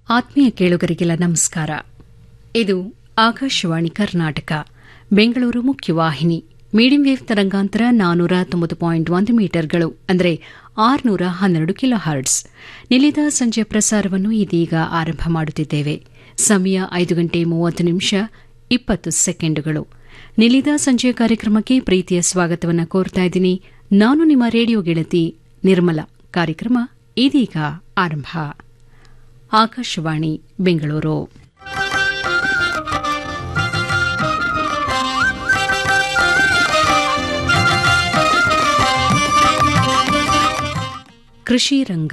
ಆತ್ಮೀಯ ಕೇಳುಗರಿಗೆಲ್ಲ ನಮಸ್ಕಾರ ಇದು ಆಕಾಶವಾಣಿ ಕರ್ನಾಟಕ ಬೆಂಗಳೂರು ಮುಖ್ಯವಾಹಿನಿ ಮೀಡಿಯಂ ವೇವ್ ತರಂಗಾಂತರ ನಾನೂರ ತೊಂಬತ್ತು ಪಾಯಿಂಟ್ ಒಂದು ಮೀಟರ್ಗಳು ಅಂದರೆ ಆರುನೂರ ಹನ್ನೆರಡು ಕಿಲೋ ಹರ್ಟ್ಸ್ ನಿಲಿದ ಸಂಜೆ ಪ್ರಸಾರವನ್ನು ಇದೀಗ ಆರಂಭ ಮಾಡುತ್ತಿದ್ದೇವೆ ಸಮಯ ಐದು ಗಂಟೆ ಮೂವತ್ತು ನಿಮಿಷ ಇಪ್ಪತ್ತು ಸೆಕೆಂಡುಗಳು ನಿಲಿದ ಸಂಜೆಯ ಕಾರ್ಯಕ್ರಮಕ್ಕೆ ಪ್ರೀತಿಯ ಸ್ವಾಗತವನ್ನು ಕೋರ್ತಾ ಇದ್ದೀನಿ ನಾನು ನಿಮ್ಮ ರೇಡಿಯೋ ಗೆಳತಿ ನಿರ್ಮಲ ಕಾರ್ಯಕ್ರಮ ಇದೀಗ ಆರಂಭ ಆಕಾಶವಾಣಿ ಬೆಂಗಳೂರು ಕೃಷಿ ರಂಗ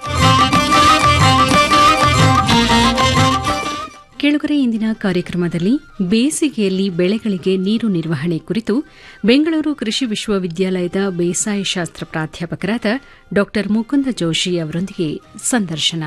ಕೆಳಗರೆ ಇಂದಿನ ಕಾರ್ಯಕ್ರಮದಲ್ಲಿ ಬೇಸಿಗೆಯಲ್ಲಿ ಬೆಳೆಗಳಿಗೆ ನೀರು ನಿರ್ವಹಣೆ ಕುರಿತು ಬೆಂಗಳೂರು ಕೃಷಿ ವಿಶ್ವವಿದ್ಯಾಲಯದ ಬೇಸಾಯ ಶಾಸ್ತ್ರ ಪ್ರಾಧ್ಯಾಪಕರಾದ ಡಾ ಮುಕುಂದ ಜೋಶಿ ಅವರೊಂದಿಗೆ ಸಂದರ್ಶನ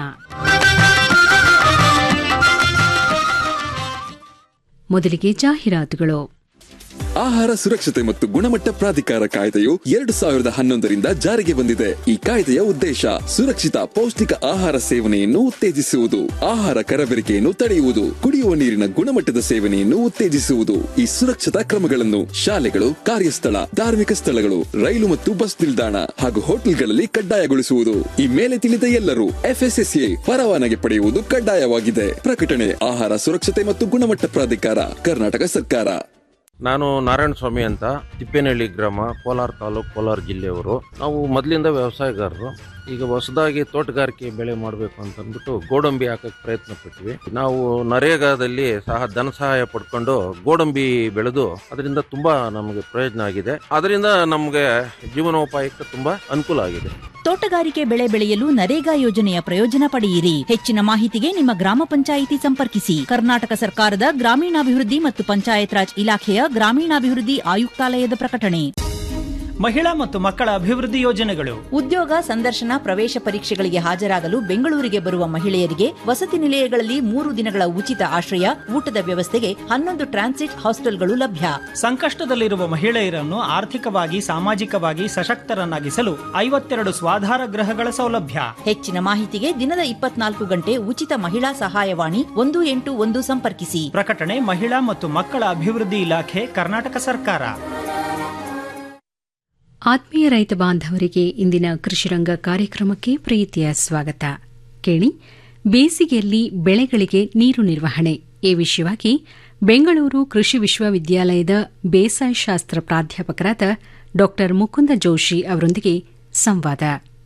ಮೊದಲಿಗೆ ಜಾಹೀರಾತುಗಳು ಆಹಾರ ಸುರಕ್ಷತೆ ಮತ್ತು ಗುಣಮಟ್ಟ ಪ್ರಾಧಿಕಾರ ಕಾಯ್ದೆಯು ಎರಡು ಸಾವಿರದ ಹನ್ನೊಂದರಿಂದ ಜಾರಿಗೆ ಬಂದಿದೆ ಈ ಕಾಯ್ದೆಯ ಉದ್ದೇಶ ಸುರಕ್ಷಿತ ಪೌಷ್ಟಿಕ ಆಹಾರ ಸೇವನೆಯನ್ನು ಉತ್ತೇಜಿಸುವುದು ಆಹಾರ ಕರಬೇರಿಕೆಯನ್ನು ತಡೆಯುವುದು ಕುಡಿಯುವ ನೀರಿನ ಗುಣಮಟ್ಟದ ಸೇವನೆಯನ್ನು ಉತ್ತೇಜಿಸುವುದು ಈ ಸುರಕ್ಷತಾ ಕ್ರಮಗಳನ್ನು ಶಾಲೆಗಳು ಕಾರ್ಯಸ್ಥಳ ಧಾರ್ಮಿಕ ಸ್ಥಳಗಳು ರೈಲು ಮತ್ತು ಬಸ್ ನಿಲ್ದಾಣ ಹಾಗೂ ಹೋಟೆಲ್ಗಳಲ್ಲಿ ಕಡ್ಡಾಯಗೊಳಿಸುವುದು ಈ ಮೇಲೆ ತಿಳಿದ ಎಲ್ಲರೂ ಎಫ್ಎಸ್ಎಸ್ಎ ಪರವಾನಗಿ ಪಡೆಯುವುದು ಕಡ್ಡಾಯವಾಗಿದೆ ಪ್ರಕಟಣೆ ಆಹಾರ ಸುರಕ್ಷತೆ ಮತ್ತು ಗುಣಮಟ್ಟ ಪ್ರಾಧಿಕಾರ ಕರ್ನಾಟಕ ಸರ್ಕಾರ ನಾನು ನಾರಾಯಣ ಸ್ವಾಮಿ ಅಂತ ತಿಪ್ಪೇನಹಳ್ಳಿ ಗ್ರಾಮ ಕೋಲಾರ ತಾಲೂಕು ಕೋಲಾರ ಜಿಲ್ಲೆಯವರು ನಾವು ಮೊದಲಿಂದ ವ್ಯವಸಾಯಗಾರರು ಈಗ ಹೊಸದಾಗಿ ತೋಟಗಾರಿಕೆ ಬೆಳೆ ಮಾಡಬೇಕು ಅಂತ ಅಂದ್ಬಿಟ್ಟು ಗೋಡಂಬಿ ಹಾಕಕ್ಕೆ ಪ್ರಯತ್ನ ಪಟ್ವಿ ನಾವು ನರೇಗಾದಲ್ಲಿ ಸಹ ಧನ ಸಹಾಯ ಪಡ್ಕೊಂಡು ಗೋಡಂಬಿ ಬೆಳೆದು ಅದರಿಂದ ತುಂಬಾ ನಮಗೆ ಪ್ರಯೋಜನ ಆಗಿದೆ ಅದರಿಂದ ನಮಗೆ ಜೀವನೋಪಾಯಕ್ಕೆ ತುಂಬಾ ಅನುಕೂಲ ಆಗಿದೆ ತೋಟಗಾರಿಕೆ ಬೆಳೆ ಬೆಳೆಯಲು ನರೇಗಾ ಯೋಜನೆಯ ಪ್ರಯೋಜನ ಪಡೆಯಿರಿ ಹೆಚ್ಚಿನ ಮಾಹಿತಿಗೆ ನಿಮ್ಮ ಗ್ರಾಮ ಪಂಚಾಯಿತಿ ಸಂಪರ್ಕಿಸಿ ಕರ್ನಾಟಕ ಸರ್ಕಾರದ ಗ್ರಾಮೀಣಾಭಿವೃದ್ಧಿ ಮತ್ತು ಪಂಚಾಯತ್ ರಾಜ್ ಇಲಾಖೆಯ ಗ್ರಾಮೀಣಾಭಿವೃದ್ಧಿ ಆಯುಕ್ತಾಲಯದ ಪ್ರಕಟಣೆ ಮಹಿಳಾ ಮತ್ತು ಮಕ್ಕಳ ಅಭಿವೃದ್ಧಿ ಯೋಜನೆಗಳು ಉದ್ಯೋಗ ಸಂದರ್ಶನ ಪ್ರವೇಶ ಪರೀಕ್ಷೆಗಳಿಗೆ ಹಾಜರಾಗಲು ಬೆಂಗಳೂರಿಗೆ ಬರುವ ಮಹಿಳೆಯರಿಗೆ ವಸತಿ ನಿಲಯಗಳಲ್ಲಿ ಮೂರು ದಿನಗಳ ಉಚಿತ ಆಶ್ರಯ ಊಟದ ವ್ಯವಸ್ಥೆಗೆ ಹನ್ನೊಂದು ಟ್ರಾನ್ಸಿಟ್ ಹಾಸ್ಟೆಲ್ಗಳು ಲಭ್ಯ ಸಂಕಷ್ಟದಲ್ಲಿರುವ ಮಹಿಳೆಯರನ್ನು ಆರ್ಥಿಕವಾಗಿ ಸಾಮಾಜಿಕವಾಗಿ ಸಶಕ್ತರನ್ನಾಗಿಸಲು ಐವತ್ತೆರಡು ಸ್ವಾಧಾರ ಗೃಹಗಳ ಸೌಲಭ್ಯ ಹೆಚ್ಚಿನ ಮಾಹಿತಿಗೆ ದಿನದ ಇಪ್ಪತ್ನಾಲ್ಕು ಗಂಟೆ ಉಚಿತ ಮಹಿಳಾ ಸಹಾಯವಾಣಿ ಒಂದು ಎಂಟು ಒಂದು ಸಂಪರ್ಕಿಸಿ ಪ್ರಕಟಣೆ ಮಹಿಳಾ ಮತ್ತು ಮಕ್ಕಳ ಅಭಿವೃದ್ಧಿ ಇಲಾಖೆ ಕರ್ನಾಟಕ ಸರ್ಕಾರ ಆತ್ಮೀಯ ರೈತ ಬಾಂಧವರಿಗೆ ಇಂದಿನ ಕೃಷಿರಂಗ ಕಾರ್ಯಕ್ರಮಕ್ಕೆ ಪ್ರೀತಿಯ ಸ್ವಾಗತ ಕೇಳಿ ಬೇಸಿಗೆಯಲ್ಲಿ ಬೆಳೆಗಳಿಗೆ ನೀರು ನಿರ್ವಹಣೆ ಈ ವಿಷಯವಾಗಿ ಬೆಂಗಳೂರು ಕೃಷಿ ವಿಶ್ವವಿದ್ಯಾಲಯದ ಬೇಸಾಯ ಶಾಸ್ತ್ರ ಪ್ರಾಧ್ಯಾಪಕರಾದ ಡಾ ಮುಕುಂದ ಜೋಶಿ ಅವರೊಂದಿಗೆ ಸಂವಾದ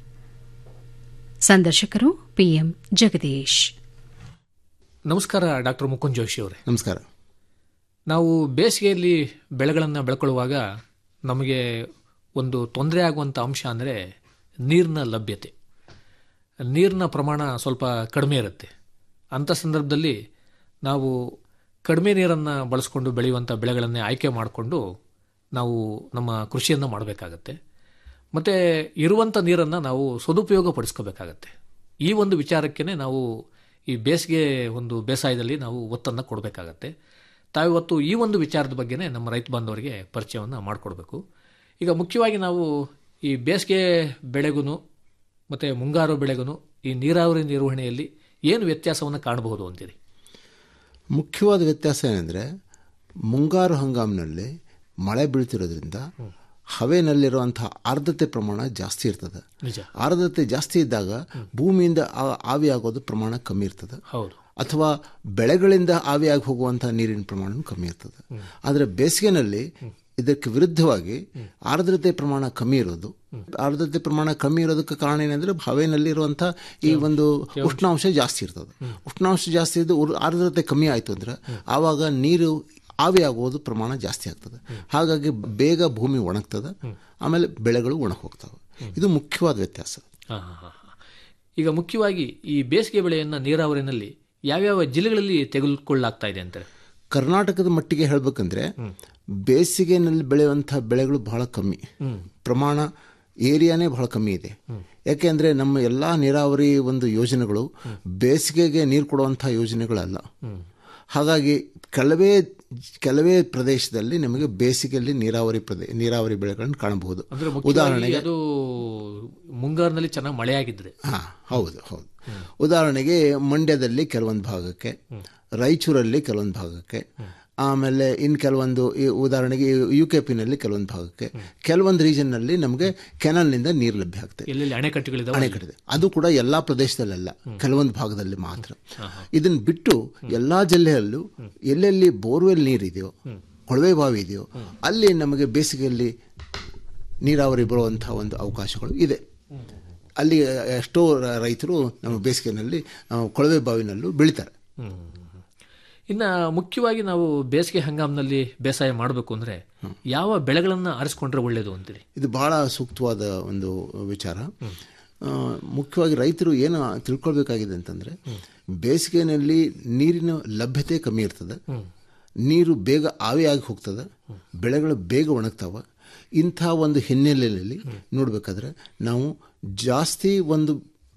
ಸಂದರ್ಶಕರು ಪಿಎಂ ಜಗದೀಶ್ ನಮಸ್ಕಾರ ಡಾಕ್ಟರ್ ಮುಕುಂದ್ ಜೋಶಿ ಅವರೇ ನಮಸ್ಕಾರ ನಾವು ಬೇಸಿಗೆಯಲ್ಲಿ ಬೆಳೆಗಳನ್ನು ಬೆಳ್ಕೊಳ್ಳುವಾಗ ನಮಗೆ ಒಂದು ತೊಂದರೆ ಆಗುವಂಥ ಅಂಶ ಅಂದರೆ ನೀರಿನ ಲಭ್ಯತೆ ನೀರಿನ ಪ್ರಮಾಣ ಸ್ವಲ್ಪ ಕಡಿಮೆ ಇರುತ್ತೆ ಅಂಥ ಸಂದರ್ಭದಲ್ಲಿ ನಾವು ಕಡಿಮೆ ನೀರನ್ನು ಬಳಸ್ಕೊಂಡು ಬೆಳೆಯುವಂಥ ಬೆಳೆಗಳನ್ನೇ ಆಯ್ಕೆ ಮಾಡಿಕೊಂಡು ನಾವು ನಮ್ಮ ಕೃಷಿಯನ್ನು ಮಾಡಬೇಕಾಗತ್ತೆ ಮತ್ತು ಇರುವಂಥ ನೀರನ್ನು ನಾವು ಸದುಪಯೋಗ ಪಡಿಸ್ಕೋಬೇಕಾಗತ್ತೆ ಈ ಒಂದು ವಿಚಾರಕ್ಕೆ ನಾವು ಈ ಬೇಸಿಗೆ ಒಂದು ಬೇಸಾಯದಲ್ಲಿ ನಾವು ಒತ್ತನ್ನು ಕೊಡಬೇಕಾಗತ್ತೆ ತಾವಿವತ್ತು ಈ ಒಂದು ವಿಚಾರದ ಬಗ್ಗೆನೇ ನಮ್ಮ ರೈತ ಬಾಂಧವರಿಗೆ ಪರಿಚಯವನ್ನು ಮಾಡಿಕೊಡ್ಬೇಕು ಈಗ ಮುಖ್ಯವಾಗಿ ನಾವು ಈ ಬೇಸಿಗೆ ಬೆಳೆಗೂ ಮತ್ತು ಮುಂಗಾರು ಬೆಳೆಗೂ ಈ ನೀರಾವರಿ ನಿರ್ವಹಣೆಯಲ್ಲಿ ಏನು ವ್ಯತ್ಯಾಸವನ್ನು ಕಾಣಬಹುದು ಅಂತೀರಿ ಮುಖ್ಯವಾದ ವ್ಯತ್ಯಾಸ ಏನಂದರೆ ಮುಂಗಾರು ಹಂಗಾಮಿನಲ್ಲಿ ಮಳೆ ಬೀಳ್ತಿರೋದ್ರಿಂದ ಹವೆನಲ್ಲಿರುವಂತಹ ಆರ್ದ್ರತೆ ಪ್ರಮಾಣ ಜಾಸ್ತಿ ಇರ್ತದೆ ನಿಜ ಆರ್ದ್ರತೆ ಜಾಸ್ತಿ ಇದ್ದಾಗ ಭೂಮಿಯಿಂದ ಆ- ಆವಿಯಾಗೋದು ಪ್ರಮಾಣ ಕಮ್ಮಿ ಇರ್ತದೆ ಹೌದು ಅಥವಾ ಬೆಳೆಗಳಿಂದ ಆವಿಯಾಗಿ ಹೋಗುವಂಥ ನೀರಿನ ಪ್ರಮಾಣ ಕಮ್ಮಿ ಇರ್ತದೆ ಆದರೆ ಬೇಸಿಗೆನಲ್ಲಿ ಇದಕ್ಕೆ ವಿರುದ್ಧವಾಗಿ ಆರ್ದ್ರತೆ ಪ್ರಮಾಣ ಕಮ್ಮಿ ಇರೋದು ಆರ್ದ್ರತೆ ಪ್ರಮಾಣ ಕಮ್ಮಿ ಇರೋದಕ್ಕೆ ಕಾರಣ ಏನಂದ್ರೆ ಹವೆನಲ್ಲಿರುವಂಥ ಈ ಒಂದು ಉಷ್ಣಾಂಶ ಜಾಸ್ತಿ ಇರ್ತದೆ ಉಷ್ಣಾಂಶ ಜಾಸ್ತಿ ಇದ್ದು ಉರ್- ಆರ್ದ್ರತೆ ಕಮ್ಮಿ ಆಯಿತು ಅಂದ್ರೆ ಆವಾಗ ನೀರು ಆವಿಯಾಗುವುದು ಪ್ರಮಾಣ ಜಾಸ್ತಿ ಆಗ್ತದೆ ಹಾಗಾಗಿ ಬೇಗ ಭೂಮಿ ಒಣಗ್ತದೆ ಆಮೇಲೆ ಬೆಳೆಗಳು ಒಣಗಿ ಹೋಗ್ತವೆ ಇದು ಮುಖ್ಯವಾದ ವ್ಯತ್ಯಾಸ ಹಾಂ ಹಾಂ ಹಾಂ ಈಗ ಮುಖ್ಯವಾಗಿ ಈ ಬೇಸಿಗೆ ಬೆಳೆಯನ್ನು ನೀರಾವರಿನಲ್ಲಿ ಯಾವ್ಯಾವ ಜಿಲ್ಲೆಗಳಲ್ಲಿ ತೆಗೆದುಕೊಳ್ಳಲಾಗ್ತಾ ಇದೆ ಅಂತಾರೆ ಕರ್ನಾಟಕದ ಮಟ್ಟಿಗೆ ಹೇಳಬೇಕಂದ್ರೆ ಬೇಸಿಗೆನಲ್ಲಿ ಬೆಳೆಯುವಂಥ ಬೆಳೆಗಳು ಬಹಳ ಕಮ್ಮಿ ಪ್ರಮಾಣ ಏರಿಯಾನೇ ಬಹಳ ಕಮ್ಮಿ ಇದೆ ಯಾಕೆಂದರೆ ನಮ್ಮ ಎಲ್ಲ ನೀರಾವರಿ ಒಂದು ಯೋಜನೆಗಳು ಬೇಸಿಗೆಗೆ ನೀರು ಕೊಡುವಂಥ ಯೋಜನೆಗಳಲ್ಲ ಹಾಗಾಗಿ ಕೆಲವೇ ಕೆಲವೇ ಪ್ರದೇಶದಲ್ಲಿ ನಮಗೆ ಬೇಸಿಗೆಯಲ್ಲಿ ನೀರಾವರಿ ಪ್ರದೇ ನೀರಾವರಿ ಬೆಳೆಗಳನ್ನು ಕಾಣಬಹುದು ಅಂದ್ರೆ ಮುಖ್ಯವಾಗಿ ಉದಾಹರಣೆಗೆ ಅದು ಮುಂಗಾರಿನಲ್ಲಿ ಚೆನ್ನಾಗಿ ಮಳೆಯಾಗಿದ್ರೆ ಹಾ ಹೌದು ಹೌದು ಉದಾಹರಣೆಗೆ ಮಂಡ್ಯದಲ್ಲಿ ಕೆಲವೊಂದು ಭಾಗಕ್ಕೆ ರಾಯಚೂರಲ್ಲಿ ಕೆಲವೊಂದು ಭಾಗಕ್ಕೆ ಆಮೇಲೆ ಇನ್ನು ಕೆಲವೊಂದು ಈ ಉದಾಹರಣೆಗೆ ಯು ಕೆ ಪಿನಲ್ಲಿ ಕೆಲವೊಂದು ಭಾಗಕ್ಕೆ ಕೆಲವೊಂದು ರೀಜನ್ನಲ್ಲಿ ನಮಗೆ ಕೆನಲ್ನಿಂದ ನೀರು ಲಭ್ಯ ಆಗ್ತದೆ ಎಲ್ಲೆಲ್ಲಿ ಅಣೆಕಟ್ಟುಗಳಿದಾವೆ ಅಣೆಕಟ್ಟಿದೆ ಅದು ಕೂಡ ಎಲ್ಲಾ ಪ್ರದೇಶದಲ್ಲೆಲ್ಲ ಕೆಲವೊಂದು ಭಾಗದಲ್ಲಿ ಮಾತ್ರ ಇದನ್ನ ಬಿಟ್ಟು ಎಲ್ಲಾ ಜಿಲ್ಲೆಯಲ್ಲೂ ಎಲ್ಲೆಲ್ಲಿ ಬೋರ್ವೆಲ್ ನೀರಿದೆಯೋ ಕೊಳವೆ ಬಾವಿ ಇದೆಯೋ ಅಲ್ಲಿ ನಮಗೆ ಬೇಸಿಗೆಯಲ್ಲಿ ನೀರಾವರಿ ಬರುವಂತಹ ಒಂದು ಅವಕಾಶಗಳು ಇದೆ ಅಲ್ಲಿ ಎಷ್ಟೋ ರ- ರೈತರು ನಮ್ಮ ಬೇಸಿಗೆನಲ್ಲಿ ಆ, ಕೊಳವೆ ಬಾವಿನಲ್ಲೂ ಬೆಳಿತಾರೆ ಇನ್ನ ಮುಖ್ಯವಾಗಿ ನಾವು ಬೇಸಿಗೆ ಹಂಗಾಮಿನಲ್ಲಿ ಬೇಸಾಯ ಮಾಡಬೇಕು ಅಂದ್ರೆ ಯಾವ ಬೆಳೆಗಳನ್ನ ಆರಿಸ್ಕೊಂಡ್ರೆ ಒಳ್ಳೇದು ಅಂತೀರಿ ಇದು ಬಹಳ ಸೂಕ್ತವಾದ ಒಂದು ವಿಚಾರ ಆ, ಮುಖ್ಯವಾಗಿ ರೈತರು ಏನು ತಿಳ್ಕೊಳ್ಬೇಕಾಗಿದೆ ಅಂತಂದ್ರೆ ಬೇಸಿಗೆಯಲ್ಲಿ ನೀರಿನ ಲಭ್ಯತೆ ಕಮ್ಮಿ ಇರ್ತದೆ ನೀರು ಬೇಗ ಆವಿಯಾಗಿ ಹೋಗ್ತದೆ ಬೆಳೆಗಳು ಬೇಗ ಒಣಗ್ತಾವ ಇಂಥ ಒಂದು ಹಿನ್ನೆಲೆಯಲ್ಲಿ ನೋಡಬೇಕಾದ್ರೆ ನಾವು ಜಾಸ್ತಿ ಒಂದು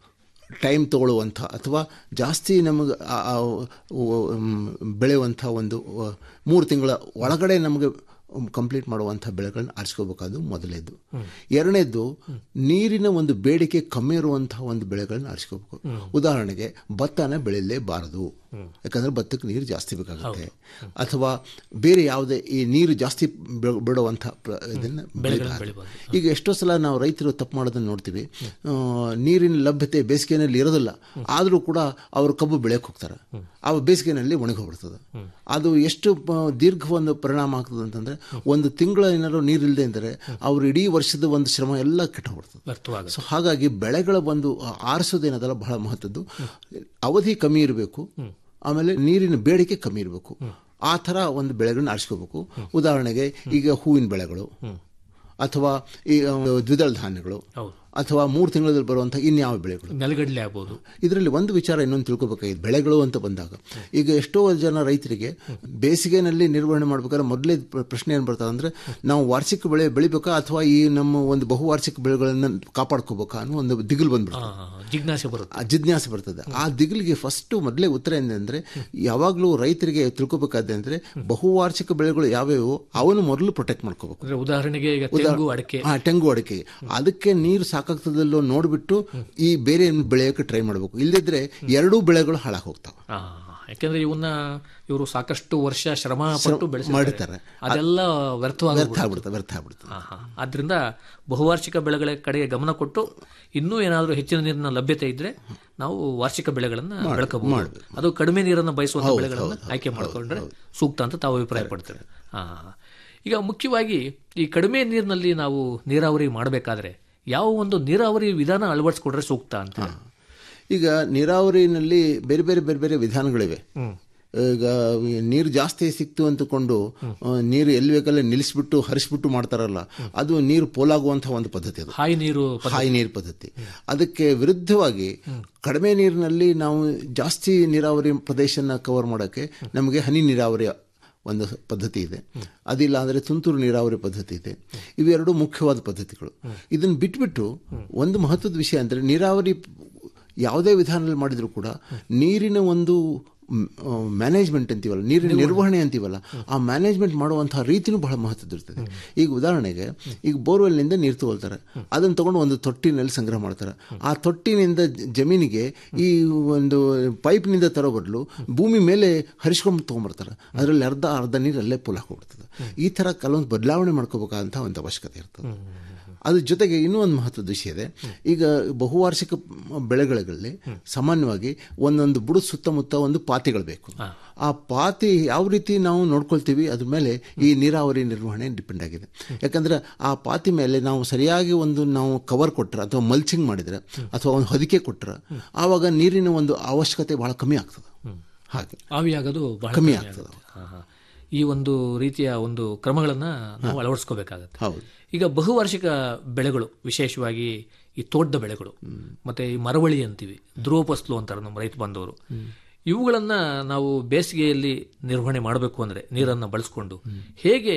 ಟೈಮ್ ತಗೊಳ್ಳುವಂಥ ಅಥವಾ ಜಾಸ್ತಿ ನಮಗೆ ಆ- ಆ ಉ- ಮ್, ಬೆಳೆಯುವಂಥ ಒಂದು ಅ, ಮೂರು ತಿಂಗಳ ಒಳಗಡೆ ನಮಗೆ ಕಂಪ್ಲೀಟ್ ಮಾಡುವಂಥ ಬೆಳೆಗಳನ್ನ ಆರಿಸ್ಕೋಬೇಕಾದ್ದು ಮೊದಲನೇದು ಎರಡನೇದು ನೀರಿನ ಒಂದು ಬೇಡಿಕೆ ಕಮ್ಮಿ ಇರುವಂತಹ ಒಂದು ಬೆಳೆಗಳನ್ನ ಆರಿಸ್ಕೋಬೇಕು ಉದಾಹರಣೆಗೆ ಭತ್ತನ ಬೆಳೆಯಲೇಬಾರದು ಯಾಕಂದ್ರೆ ಭತ್ತಕ್ಕೆ ನೀರು ಜಾಸ್ತಿ ಬೇಕಾಗುತ್ತೆ ಅಥವಾ ಬೇರೆ ಯಾವುದೇ ಈ ನೀರು ಜಾಸ್ತಿ ಬೆ- ಬಿಡುವಂಥ ಪ್ರ- ಇದನ್ನ ಬೆಳಿಬಾರ್ದು. ಈಗ ಎಷ್ಟೋ ಸಲ ನಾವು ರೈತರು ತಪ್ಪು ಮಾಡೋದನ್ನ ನೋಡ್ತೀವಿ ಆ, ನೀರಿನ ಲಭ್ಯತೆ ಬೇಸಿಗೆನಲ್ಲಿ ಇರೋದಿಲ್ಲ ಆದರೂ ಕೂಡ ಅವರು ಕಬ್ಬು ಬೆಳೆಯಕ್ಕೆ ಹೋಗ್ತಾರೆ ಆ ಬೇಸಿಗೆನಲ್ಲಿ ಒಣಗೋಗ್ಬಿಡ್ತದೆ ಅದು ಎಷ್ಟು ಪ- ದೀರ್ಘ ಒಂದು ಪರಿಣಾಮ ಆಗ್ತದೆ ಅಂತಂದ್ರೆ ಒಂದು ತಿಂಗಳ ಏನಾದ್ರು ನೀರಿಲ್ಲದೆ ಅಂದರೆ ಅವ್ರು ಇಡೀ ವರ್ಷದ ಒಂದು ಶ್ರಮ ಎಲ್ಲ ಕೆಟ್ಟೋಗ್ಬಿಡ್ತದೆ ವ್ಯರ್ಥವಾಗುತ್ತೆ ಸೊ ಹಾಗಾಗಿ ಬೆಳೆಗಳ ಒಂದು ಆರಿಸೋದೇನದಲ್ಲ ಬಹಳ ಮಹತ್ವದ್ದು ಅವಧಿ ಕಮ್ಮಿ ಇರಬೇಕು ಆಮೇಲೆ ನೀರಿನ ಬೇಡಿಕೆ ಕಮ್ಮಿ ಇರಬೇಕು ಆ ಥರ ಒಂದು ಬೆಳೆಗಳನ್ನ ಆರಿಸ್ಕೋಬೇಕು ಉದಾಹರಣೆಗೆ ಈಗ ಹೂವಿನ ಬೆಳೆಗಳು ಅಥವಾ ಈ ಆ, ದ್ವಿದಳ ಧಾನ್ಯಗಳು ಹೌದು ಅಥವಾ ಮೂರು ತಿಂಗಳಲ್ಲಿ ಬರುವಂಥ ಇನ್ಯಾವ ಬೆಳೆಗಳು ನೆಲಗಡಲೆ ಆಗ್ಬೋದು ಇದರಲ್ಲಿ ಒಂದು ವಿಚಾರ ಇನ್ನೊಂದು ತಿಳ್ಕೊಬೇಕಾಗಿದೆ ಬೆಳೆಗಳು ಅಂತ ಬಂದಾಗ ಈಗ ಎಷ್ಟೋ ಜನ ರೈತರಿಗೆ ಬೇಸಿಗೆನಲ್ಲಿ ನಿರ್ವಹಣೆ ಮಾಡ್ಬೇಕಾದ್ರೆ ಮೊದಲೇ ಪ್ರ- ಪ್ರಶ್ನೆ ಏನು ಬರ್ತದೆ ಅಂದ್ರೆ ನಾವು ವಾರ್ಷಿಕ ಬೆಳೆ ಬೆಳಿಬೇಕಾ ಅಥವಾ ಈ ನಮ್ಮ ಒಂದು ಬಹುವಾರ್ಷಿಕ ಬೆಳೆಗಳನ್ನು ಕಾಪಾಡ್ಕೋಬೇಕಾ ಅನ್ನೋ ಒಂದು ದಿಗಿಲು ಬಂದ್ಬಿಡ್ತದೆ ಆ, ಜಿಜ್ಞಾಸೆ ಬರುತ್ತೆ ಆ ಜಿಜ್ಞಾಸೆ ಬರ್ತದೆ ಆ ದಿಗಿಲಿಗೆ ಫಸ್ಟ್ ಮೊದಲೇ ಉತ್ತರ ಏನಂದ್ರೆ ಯಾವಾಗಲೂ ರೈತರಿಗೆ ತಿಳ್ಕೊಬೇಕಾದ್ರೆ ಅಂದ್ರೆ ಬಹುವಾರ್ಷಿಕ ಬೆಳೆಗಳು ಯಾವ್ಯಾವು ಅವನು ಮೊದಲು ಪ್ರೊಟೆಕ್ಟ್ ಮಾಡ್ಕೋಬೇಕು ಅಂದ್ರೆ ಉದಾಹರಣೆಗೆ ಈಗ ತೆಂಗು ಅಡಿಕೆ ಆ ತೆಂಗು ಅಡಿಕೆ ಅದಕ್ಕೆ ನೀರು ಸಾಕಾಗ್ತದಲ್ಲೋ ನೋಡ್ಬಿಟ್ಟು ಈ ಬೇರೆ ಬೆಳೆಯೋಕೆ ಟ್ರೈ ಮಾಡಬೇಕು ಇಲ್ಲದಿದ್ರೆ ಎರಡೂ ಬೆಳೆಗಳು ಹಾಳಾಗಿ ಹೋಗ್ತಾವೆ ಆ, ಯಾಕೆಂದ್ರೆ ಇವನ್ನ ಇವರು ಸಾಕಷ್ಟು ವರ್ಷ ಶ್ರಮ ಪಟ್ಟು ಬೆಳೆಸಿರ್ತಾರೆ ಮಾಡಿರ್ತಾರೆ. ಅದೆಲ್ಲ ವ್ಯರ್ಥವಾಗಿ ವ್ಯರ್ಥ ಆಗ್ಬಿಡುತ್ತೆ ವ್ಯರ್ಥ ಆಗ್ಬಿಡುತ್ತೆ ಆದ್ರಿಂದ ಬಹುವಾರ್ಷಿಕ ಬೆಳೆಗಳ ಕಡೆಗೆ ಗಮನ ಕೊಟ್ಟು ಇನ್ನೂ ಏನಾದರೂ ಹೆಚ್ಚಿನ ನೀರಿನ ಲಭ್ಯತೆ ಇದ್ರೆ ನಾವು ವಾರ್ಷಿಕ ಬೆಳೆಗಳನ್ನ ಬೆಳಕಬಹುದು ಅದು ಕಡಿಮೆ ನೀರನ್ನು ಬಯಸುವಂತ ಬೆಳೆಗಳನ್ನ ಆಯ್ಕೆ ಮಾಡಿಕೊಂಡ್ರೆ ಸೂಕ್ತ ಅಂತ ತಾವು ಅಭಿಪ್ರಾಯ ಪಡ್ತೇವೆ ಹಾ ಈಗ ಮುಖ್ಯವಾಗಿ ಈ ಕಡಿಮೆ ನೀರಿನಲ್ಲಿ ನಾವು ನೀರಾವರಿ ಮಾಡಬೇಕಾದ್ರೆ ಯಾವ ಒಂದು ನೀರಾವರಿ ವಿಧಾನ ಅಳವಡಿಸ್ಕೊಂಡ್ರೆ ಸೂಕ್ತ ಅಂತ ಈಗ ನೀರಾವರಿನಲ್ಲಿ ಬೇರೆ ಬೇರೆ ಬೇರೆ ಬೇರೆ ವಿಧಾನಗಳಿವೆ ಈಗ ಈ ನೀರು ಜಾಸ್ತಿ ಸಿಕ್ತು ಅಂತಕೊಂಡು ಆ, ನೀರು ಎಲ್ಲಿ ಬೇಕಲ್ಲೇ ನಿಲ್ಲಿಸ್ಬಿಟ್ಟು ಹರಿಸ್ಬಿಟ್ಟು ಮಾಡ್ತಾರಲ್ಲ ಅದು ನೀರು ಪೋಲಾಗುವಂತಹ ಒಂದು ಪದ್ಧತಿ ಅದು ಹಾಯಿ ನೀರು ಹಾಯಿ ನೀರು ಪದ್ಧತಿ ಅದಕ್ಕೆ ವಿರುದ್ಧವಾಗಿ ಕಡಿಮೆ ನೀರಿನಲ್ಲಿ ನಾವು ಜಾಸ್ತಿ ನೀರಾವರಿ ಪ್ರದೇಶನ ಕವರ್ ಮಾಡೋಕ್ಕೆ ನಮಗೆ ಹನಿ ನೀರಾವರಿ ಒಂದು ಪದ್ಧತಿ ಇದೆ ಅದಿಲ್ಲ ಅಂದರೆ ತುಂತುರು ನೀರಾವರಿ ಪದ್ಧತಿ ಇದೆ ಇವೆರಡು ಮುಖ್ಯವಾದ ಪದ್ಧತಿಗಳು ಇದನ್ನು ಬಿಟ್ಬಿಟ್ಟು ಒಂದು ಮಹತ್ವದ ವಿಷಯ ಅಂದರೆ ನೀರಾವರಿ ಯಾವುದೇ ವಿಧಾನದಲ್ಲಿ ಮಾಡಿದರೂ ಕೂಡ ನೀರಿನ ಒಂದು ಮ್ಯಾನೇಜ್ಮೆಂಟ್ ಅಂತೀವಲ್ಲ ನೀರಿನ ನಿರ್ವಹಣೆ ಅಂತೀವಲ್ಲ ಆ ಮ್ಯಾನೇಜ್ಮೆಂಟ್ ಮಾಡುವಂತಹ ರೀತಿನೂ ಬಹಳ ಮಹತ್ವದಿರ್ತದೆ ಈಗ ಉದಾಹರಣೆಗೆ ಈಗ ಬೋರ್ವೆಲ್ನಿಂದ ನೀರು ತಗೊಳ್ತಾರೆ ಅದನ್ನು ತಗೊಂಡು ಒಂದು ತೊಟ್ಟಿನಲ್ಲಿ ಸಂಗ್ರಹ ಮಾಡ್ತಾರೆ ಆ ತೊಟ್ಟಿನಿಂದ ಜ- ಜಮೀನಿಗೆ ಈ ಒಂದು ಪೈಪ್ನಿಂದ ತರೋ ಬದಲು ಭೂಮಿ ಮೇಲೆ ಹರಿಸ್ಕೊಂಡು ತೊಗೊಂಬರ್ತಾರೆ ಅದರಲ್ಲಿ ಅರ್ಧ ಅರ್ಧ ನೀರು ಅಲ್ಲೇ ಪೋಲ್ ಹಾಕೊಂಡ್ಬಿಡ್ತದೆ ಈ ಥರ ಕೆಲವೊಂದು ಬದಲಾವಣೆ ಮಾಡ್ಕೋಬೇಕಾದಂಥ ಒಂದು ಅವಶ್ಯಕತೆ ಇರ್ತದೆ ಅದ್ರ ಜೊತೆಗೆ ಇನ್ನೂ ಒಂದು ಮಹತ್ವದ ವಿಷಯ ಇದೆ ಈಗ ಬಹುವಾರ್ಷಿಕ ಬೆಳೆಗಳಲ್ಲಿ ಸಾಮಾನ್ಯವಾಗಿ ಒಂದೊಂದು ಬುಡದ ಸುತ್ತಮುತ್ತ ಒಂದು ಪಾತಿಗಳು ಬೇಕು ಆ ಪಾತಿ ಯಾವ ರೀತಿ ನಾವು ನೋಡ್ಕೊಳ್ತೀವಿ ಅದ್ರ ಮೇಲೆ ಈ ನೀರಾವರಿ ನಿರ್ವಹಣೆ ಡಿಪೆಂಡ್ ಆಗಿದೆ ಯಾಕಂದ್ರೆ ಆ ಪಾತಿ ಮೇಲೆ ನಾವು ಸರಿಯಾಗಿ ಒಂದು ನಾವು ಕವರ್ ಕೊಟ್ಟರೆ ಅಥವಾ ಮಲ್ಚಿಂಗ್ ಮಾಡಿದ್ರೆ ಅಥವಾ ಒಂದು ಹೊದಿಕೆ ಕೊಟ್ಟರೆ ಆವಾಗ ನೀರಿನ ಒಂದು ಅವಶ್ಯಕತೆ ಬಹಳ ಕಮ್ಮಿ ಆಗ್ತದೆ ಹಾಗೆ ಆವಿಯಾಗೋದು ಬಹಳ ಕಮ್ಮಿ ಕಮ್ಮಿ ಆಗ್ತದೆ. ಆಗುತ್ತೆ. ಹಾ, ಹಾ. ಈ ಒಂದು ರೀತಿಯ ಒಂದು ಕ್ರಮಗಳನ್ನ ನಾವು ಅಳವಡಿಸ್ಕೋಬೇಕಾಗತ್ತೆ ಹೌದು ಈಗ ಬಹುವಾರ್ಷಿಕ ಬೆಳೆಗಳು ವಿಶೇಷವಾಗಿ ಈ ತೋಟದ ಬೆಳೆಗಳು ಮತ್ತೆ ಈ ಮರವಳಿ ಅಂತೀವಿ ಧ್ರುವ ಫಸಲು ಅಂತಾರೆ ನಮ್ಮ ರೈತ ಬಾಂಧವರು ಇವುಗಳನ್ನ ನಾವು ಬೇಸಿಗೆಯಲ್ಲಿ ನಿರ್ವಹಣೆ ಮಾಡಬೇಕು ಅಂದ್ರೆ ನೀರನ್ನು ಬಳಸ್ಕೊಂಡು ಹೇಗೆ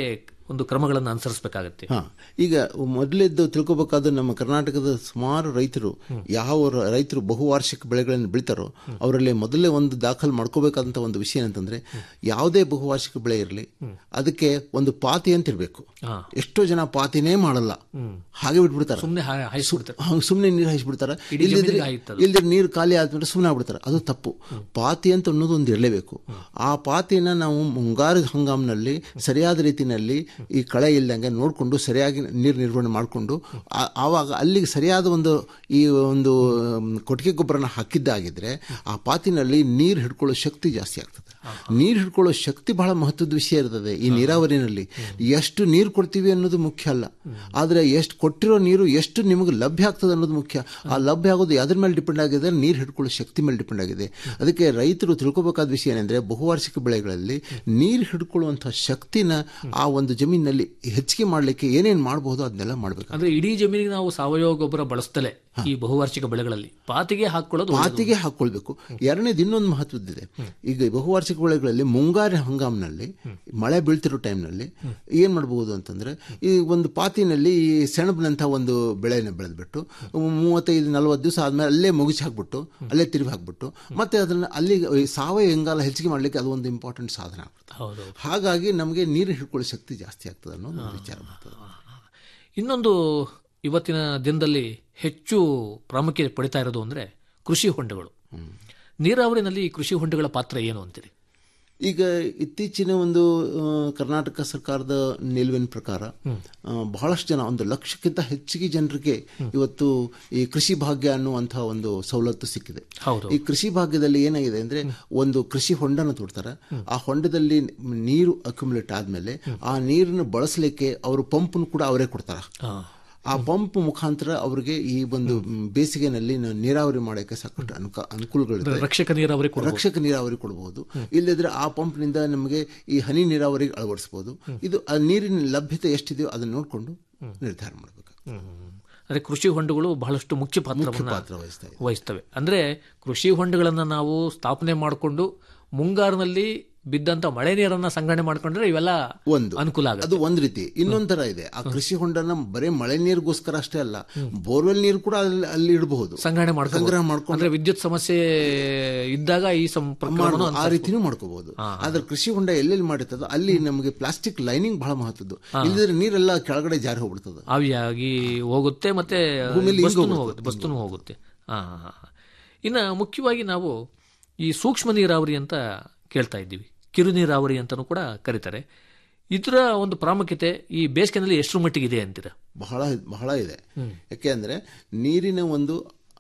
ಒಂದು ಕ್ರಮಗಳನ್ನು ಅನುಸರಿಸಬೇಕಾಗತ್ತೆ ಹಾ ಈಗ ಮೊದಲಿದ್ದು ತಿಳ್ಕೊಬೇಕಾದ್ರೆ ನಮ್ಮ ಕರ್ನಾಟಕದ ಸುಮಾರು ರೈತರು ಯಾವ ರ- ರೈತರು ಬಹುವಾರ್ಷಿಕ ಬೆಳೆಗಳನ್ನು ಬೆಳಿತಾರೋ ಅವರಲ್ಲಿ ಮೊದಲೇ ಒಂದು ದಾಖಲು ಮಾಡ್ಕೋಬೇಕಾದಂತ ಒಂದು ವಿಷಯ ಏನಂತಂದ್ರೆ ಯಾವುದೇ ಬಹುವಾರ್ಷಿಕ ಬೆಳೆ ಇರಲಿ ಅದಕ್ಕೆ ಒಂದು ಪಾತಿ ಅಂತ ಇರಬೇಕು ಹಾ. ಎಷ್ಟೋ ಜನ ಪಾತಿನೇ ಮಾಡಲ್ಲ ಹಾಗೆ ಬಿಟ್ಬಿಡ್ತಾರೆ ಸುಮ್ಮನೆ ಹಾಯಿಸ್ಬಿಡ್ತಾರೆ ಸುಮ್ಮನೆ ನೀರು ಹಾಯಿಸ್ಬಿಡ್ತಾರೆ ಇಡೀ ಇಲ್ಲದಿದ್ರೆ ಜಮೀನಿಗೆ ಹಾಯ್ತದೆ. ಇಲ್ಲದ್ರೆ ನೀರು ಖಾಲಿ ಆದ್ಮೇಲೆ ಸುಮ್ಮನೆ ಆಗ್ಬಿಡ್ತಾರೆ ಅದು ತಪ್ಪು ಪಾತಿ ಅಂತ ಅನ್ನೋದು ಒಂದು ಇರಲೇಬೇಕು ಆ ಪಾತಿನ ನಾವು ಮುಂಗಾರು ಹಂಗಾಮಿನಲ್ಲಿ ಸರಿಯಾದ ರೀತಿಯಲ್ಲಿ ಈ ಕಳೆ ಇಲ್ದಂಗೆ ನೋಡಿಕೊಂಡು ಸರಿಯಾಗಿ ನೀರು ನಿರ್ವಹಣೆ ಮಾಡಿಕೊಂಡು ಆವಾಗ ಅಲ್ಲಿಗೆ ಸರಿಯಾದ ಒಂದು ಈ ಒಂದು ಮ್, ಕೊಟ್ಟಿಗೆ ಗೊಬ್ಬರನ ಹಾಕಿದ್ದಾಗಿದ್ರೆ ಆ ಪಾತಿನಲ್ಲಿ ನೀರು ಹಿಡ್ಕೊಳ್ಳೋ ಶಕ್ತಿ ಜಾಸ್ತಿ ಆಗ್ತದೆ ನೀರು ಹಿಡ್ಕೊಳ್ಳೋ ಶಕ್ತಿ ಬಹಳ ಮಹತ್ವದ ವಿಷಯ ಇರ್ತದೆ ಈ ನೀರಾವರಿನಲ್ಲಿ ಎಷ್ಟು ನೀರು ಕೊಡ್ತೀವಿ ಅನ್ನೋದು ಮುಖ್ಯ ಅಲ್ಲ ಆದರೆ ಎಷ್ಟು ಕೊಟ್ಟಿರೋ ನೀರು ಎಷ್ಟು ನಿಮಗೆ ಲಭ್ಯ ಆಗ್ತದೆ ಅನ್ನೋದು ಮುಖ್ಯ ಆ ಲಭ್ಯ ಆಗೋದು ಯಾವ್ದ್ರ ಮೇಲೆ ಡಿಪೆಂಡ್ ಆಗಿದೆ ನೀರು ಹಿಡ್ಕೊಳ್ಳೋ ಶಕ್ತಿ ಮೇಲೆ ಡಿಪೆಂಡ್ ಆಗಿದೆ ಅದಕ್ಕೆ ರೈತರು ತಿಳ್ಕೊಬೇಕಾದ ವಿಷಯ ಏನಂದ್ರೆ ಬಹುವಾರ್ಷಿಕ ಬೆಳೆಗಳಲ್ಲಿ ನೀರು ಹಿಡ್ಕೊಳ್ಳುವಂತಹ ಶಕ್ತಿನ ಆ ಒಂದು ಜಮೀನಿನಲ್ಲಿ ಹೆಚ್ಚಿಗೆ ಮಾಡಲಿಕ್ಕೆ ಏನೇನು ಮಾಡಬಹುದು ಅದನ್ನೆಲ್ಲ ಮಾಡಬೇಕು ಅಂದ್ರೆ ಇಡೀ ಜಮೀನಿಗೆ ನಾವು ಸಾವಯವ ಗೊಬ್ಬರ ಬಳಸ್ತಲೇ ಈ ಬಹುವಾರ್ಷಿಕ ಬೆಳೆಗಳಲ್ಲಿ ಪಾತಿಗೆ ಹಾಕೊಳ್ಳೋದು ಒಳ್ಳೆದು. ಮಾತಿಗೆ ಹಾಕೊಳ್ಬೇಕು ಎರಡನೇದು ಇನ್ನೊಂದು ಮಹತ್ವದ್ದಿದೆ ಈಗ ಈ ಬಹುವಾರ್ಷಿಕ ಬೆಳೆಗಳಲ್ಲಿ ಮುಂಗಾರು ಹಂಗಾಮಿನಲ್ಲಿ ಮಳೆ ಬೀಳ್ತಿರೋ ಟೈಮ್ನಲ್ಲಿ ಏನ್ ಮಾಡಬಹುದು ಅಂತಂದ್ರೆ ಈ ಒಂದು ಪಾತಿನಲ್ಲಿ ಈ ಸೆಣಬಿನಂತ ಒಂದು ಬೆಳೆನ ಬೆಳೆದ್ಬಿಟ್ಟು ಮೂವತ್ತೈದು ನಲವತ್ತು ದಿವಸ ಆದ್ಮೇಲೆ ಅಲ್ಲೇ ಮುಗಿಸಿ ಹಾಕ್ಬಿಟ್ಟು ಅಲ್ಲೇ ತಿರುಗಿ ಹಾಕ್ಬಿಟ್ಟು ಮತ್ತೆ ಅದನ್ನ ಅಲ್ಲಿ ಈ ಸಾವಯವ ಇಂಗಾಲ ಹೆಚ್ಚಿಗೆ ಮಾಡ್ಲಿಕ್ಕೆ ಅದು ಒಂದು ಇಂಪಾರ್ಟೆಂಟ್ ಸಾಧನ ಆಗ್ತದೆ ಹೌದು ಹಾಗಾಗಿ ನಮಗೆ ನೀರು ಹಿಡ್ಕೊಳ್ಳೋ ಶಕ್ತಿ ಜಾಸ್ತಿ ಆಗ್ತದೆ ಅನ್ನೋ ಒಂದು ವಿಚಾರ ಬರ್ತದೆ ಇನ್ನೊಂದು ಇವತ್ತಿನ ದಿನದಲ್ಲಿ ಹೆಚ್ಚು ಪ್ರಾಮುಖ್ಯತೆ ಪಡಿತಾ ಇರೋದು ಅಂದ್ರೆ ಕೃಷಿ ಹೊಂಡಗಳು ನೀರಾವರಿನಲ್ಲಿ ಈ ಕೃಷಿ ಹೊಂಡಗಳ ಪಾತ್ರ ಏನು ಅಂತೀರಿ ಈಗ ಇತ್ತೀಚಿನ ಒಂದು ಆ, ಕರ್ನಾಟಕ ಸರ್ಕಾರದ ನಿಲುವಿನ ಪ್ರಕಾರ ಆ, ಬಹಳಷ್ಟು ಜನ ಒಂದು ಲಕ್ಷಕ್ಕಿಂತ ಹೆಚ್ಚಿಗೆ ಜನರಿಗೆ ಇವತ್ತು ಈ ಕೃಷಿ ಭಾಗ್ಯ ಅನ್ನುವಂತಹ ಒಂದು ಸವಲತ್ತು ಸಿಕ್ಕಿದೆ ಹೌದು ಈ ಕೃಷಿ ಭಾಗ್ಯದಲ್ಲಿ ಏನಾಗಿದೆ ಅಂದ್ರೆ ಒಂದು ಕೃಷಿ ಹೊಂಡನ ತೋಡ್ತಾರೆ ಆ ಹೊಂಡದಲ್ಲಿ ನೀರು ಅಕ್ಯುಮುಲೇಟ್ ಆದ್ಮೇಲೆ ಆ ನೀರನ್ನು ಬಳಸಲಿಕ್ಕೆ ಅವರು ಪಂಪ್ನು ಕೂಡ ಅವರೇ ಕೊಡ್ತಾರೆ ಹಾ. ಆ ಪಂಪ್ ಮುಖಾಂತರ ಅವರಿಗೆ ಈ ಒಂದು ಬೇಸಿಗೆನಲ್ಲಿ ನೀರಾವರಿ ಮಾಡೋಕ್ಕೆ ಸಾಕಷ್ಟು ಅನುಕ ಅನುಕೂಲಗಳಿದೆ ರಕ್ಷಕ ನೀರಾವರಿ ಕೊಡ ರಕ್ಷಕ ನೀರಾವರಿ ಕೊಡಬಹುದು ಇಲ್ಲದಿದ್ರೆ ಆ ಪಂಪ್ನಿಂದ ನಮಗೆ ಈ ಹನಿ ನೀರಾವರಿ ಅಳವಡಿಸಬಹುದು ಇದು ಆ ನೀರಿನ ಲಭ್ಯತೆ ಎಷ್ಟಿದೆಯೋ ಅದನ್ನು ನೋಡಿಕೊಂಡು ನಿರ್ಧಾರ ಮಾಡಬೇಕು ಅಂದ್ರೆ ಕೃಷಿ ಹೊಂಡಗಳು ಬಹಳಷ್ಟು ಮುಖ್ಯ ಪಾತ್ರವನ್ನು ಪಾತ್ರ ವಹಿಸ್ತಾ ಇದೆ ವಹಿಸ್ತವೆ ಅಂದ್ರೆ ಕೃಷಿ ಹೊಂಡಗಳನ್ನ ನಾವು ಸ್ಥಾಪನೆ ಮಾಡಿಕೊಂಡು ಮುಂಗಾರಿನಲ್ಲಿ ಬಿದ್ದಂತ ಮಳೆ ನೀರನ್ನ ಸಂಗ್ರಹಣೆ ಮಾಡ್ಕೊಂಡ್ರೆ ಇವೆಲ್ಲ ಒಂದು ಅನುಕೂಲ ಆಗುತ್ತೆ ಅದು ಒಂದ್ ರೀತಿ ಇನ್ನೊಂದ್ ತರ ಇದೆ ಆ ಕೃಷಿ ಹೊಂಡನ ಬರೀ ಮಳೆ ನೀರಿಗೋಸ್ಕರ ಅಷ್ಟೇ ಅಲ್ಲ ಬೋರ್ವೆಲ್ ನೀರು ಕೂಡ ಅಲ್ಲಿ ಅಲ್ಲಿ ಇಡಬಹುದು ಸಂಗ್ರಹಣೆ ಮಾಡ್ಕೊಂಡು ಸಂಗ್ರಹ ಮಾಡ್ಕೊಂಡು ಅಂದ್ರೆ ವಿದ್ಯುತ್ ಸಮಸ್ಯೆ ಇದ್ದಾಗ ಈ ಸಂಪರ್ಕವನ್ನು ಮಾಡ್ಬೋದು. ಆ ರೀತಿನೂ ಮಾಡ್ಕೋಬಹುದು ಆದ್ರೆ ಕೃಷಿ ಹೊಂಡ ಎಲ್ಲೆಲ್ಲಿ ಮಾಡಿರ್ತದೋ ಅಲ್ಲಿ ನಮಗೆ ಪ್ಲಾಸ್ಟಿಕ್ ಲೈನಿಂಗ್ ಬಹಳ ಮಹತ್ವದ್ದು ಇಲ್ಲದ್ರೆ ನೀರೆಲ್ಲ ಕೆಳಗಡೆ ಜಾರಿ ಹೋಗ್ಬಿಡ್ತದೆ ಆವಿಯಾಗಿ ಹೋಗುತ್ತೆ ಮತ್ತೆ ಭೂಮಿಲಿ ಬಸ್ತುನು ಇಂಗು ಹೋಗುತ್ತೆ ಬಸ್ತುನು ಹೋಗುತ್ತೆ ಹಾ ಹಾ, ಹಾ. ಇನ್ನು ಮುಖ್ಯವಾಗಿ ನಾವು ಈ ಸೂಕ್ಷ್ಮ ನೀರಾವರಿ ಅಂತ ಕೇಳ್ತಾ ಇದ್ದೀವಿ ಕಿರು ನೀರಾವರಿ ಅಂತಲೂ ಕೂಡ ಕರೀತಾರೆ ಇದರ ಒಂದು ಪ್ರಾಮುಖ್ಯತೆ ಈ ಬೇಸಿಗೆನಲ್ಲಿ ಎಷ್ಟರ ಮಟ್ಟಿಗೆ ಇದೆ ಅಂತೀರಾ ಬಹಳ ಬಹಳ ಇದೆ ಯಾಕೆ ಅಂದ್ರೆ ನೀರಿನ ಒಂದು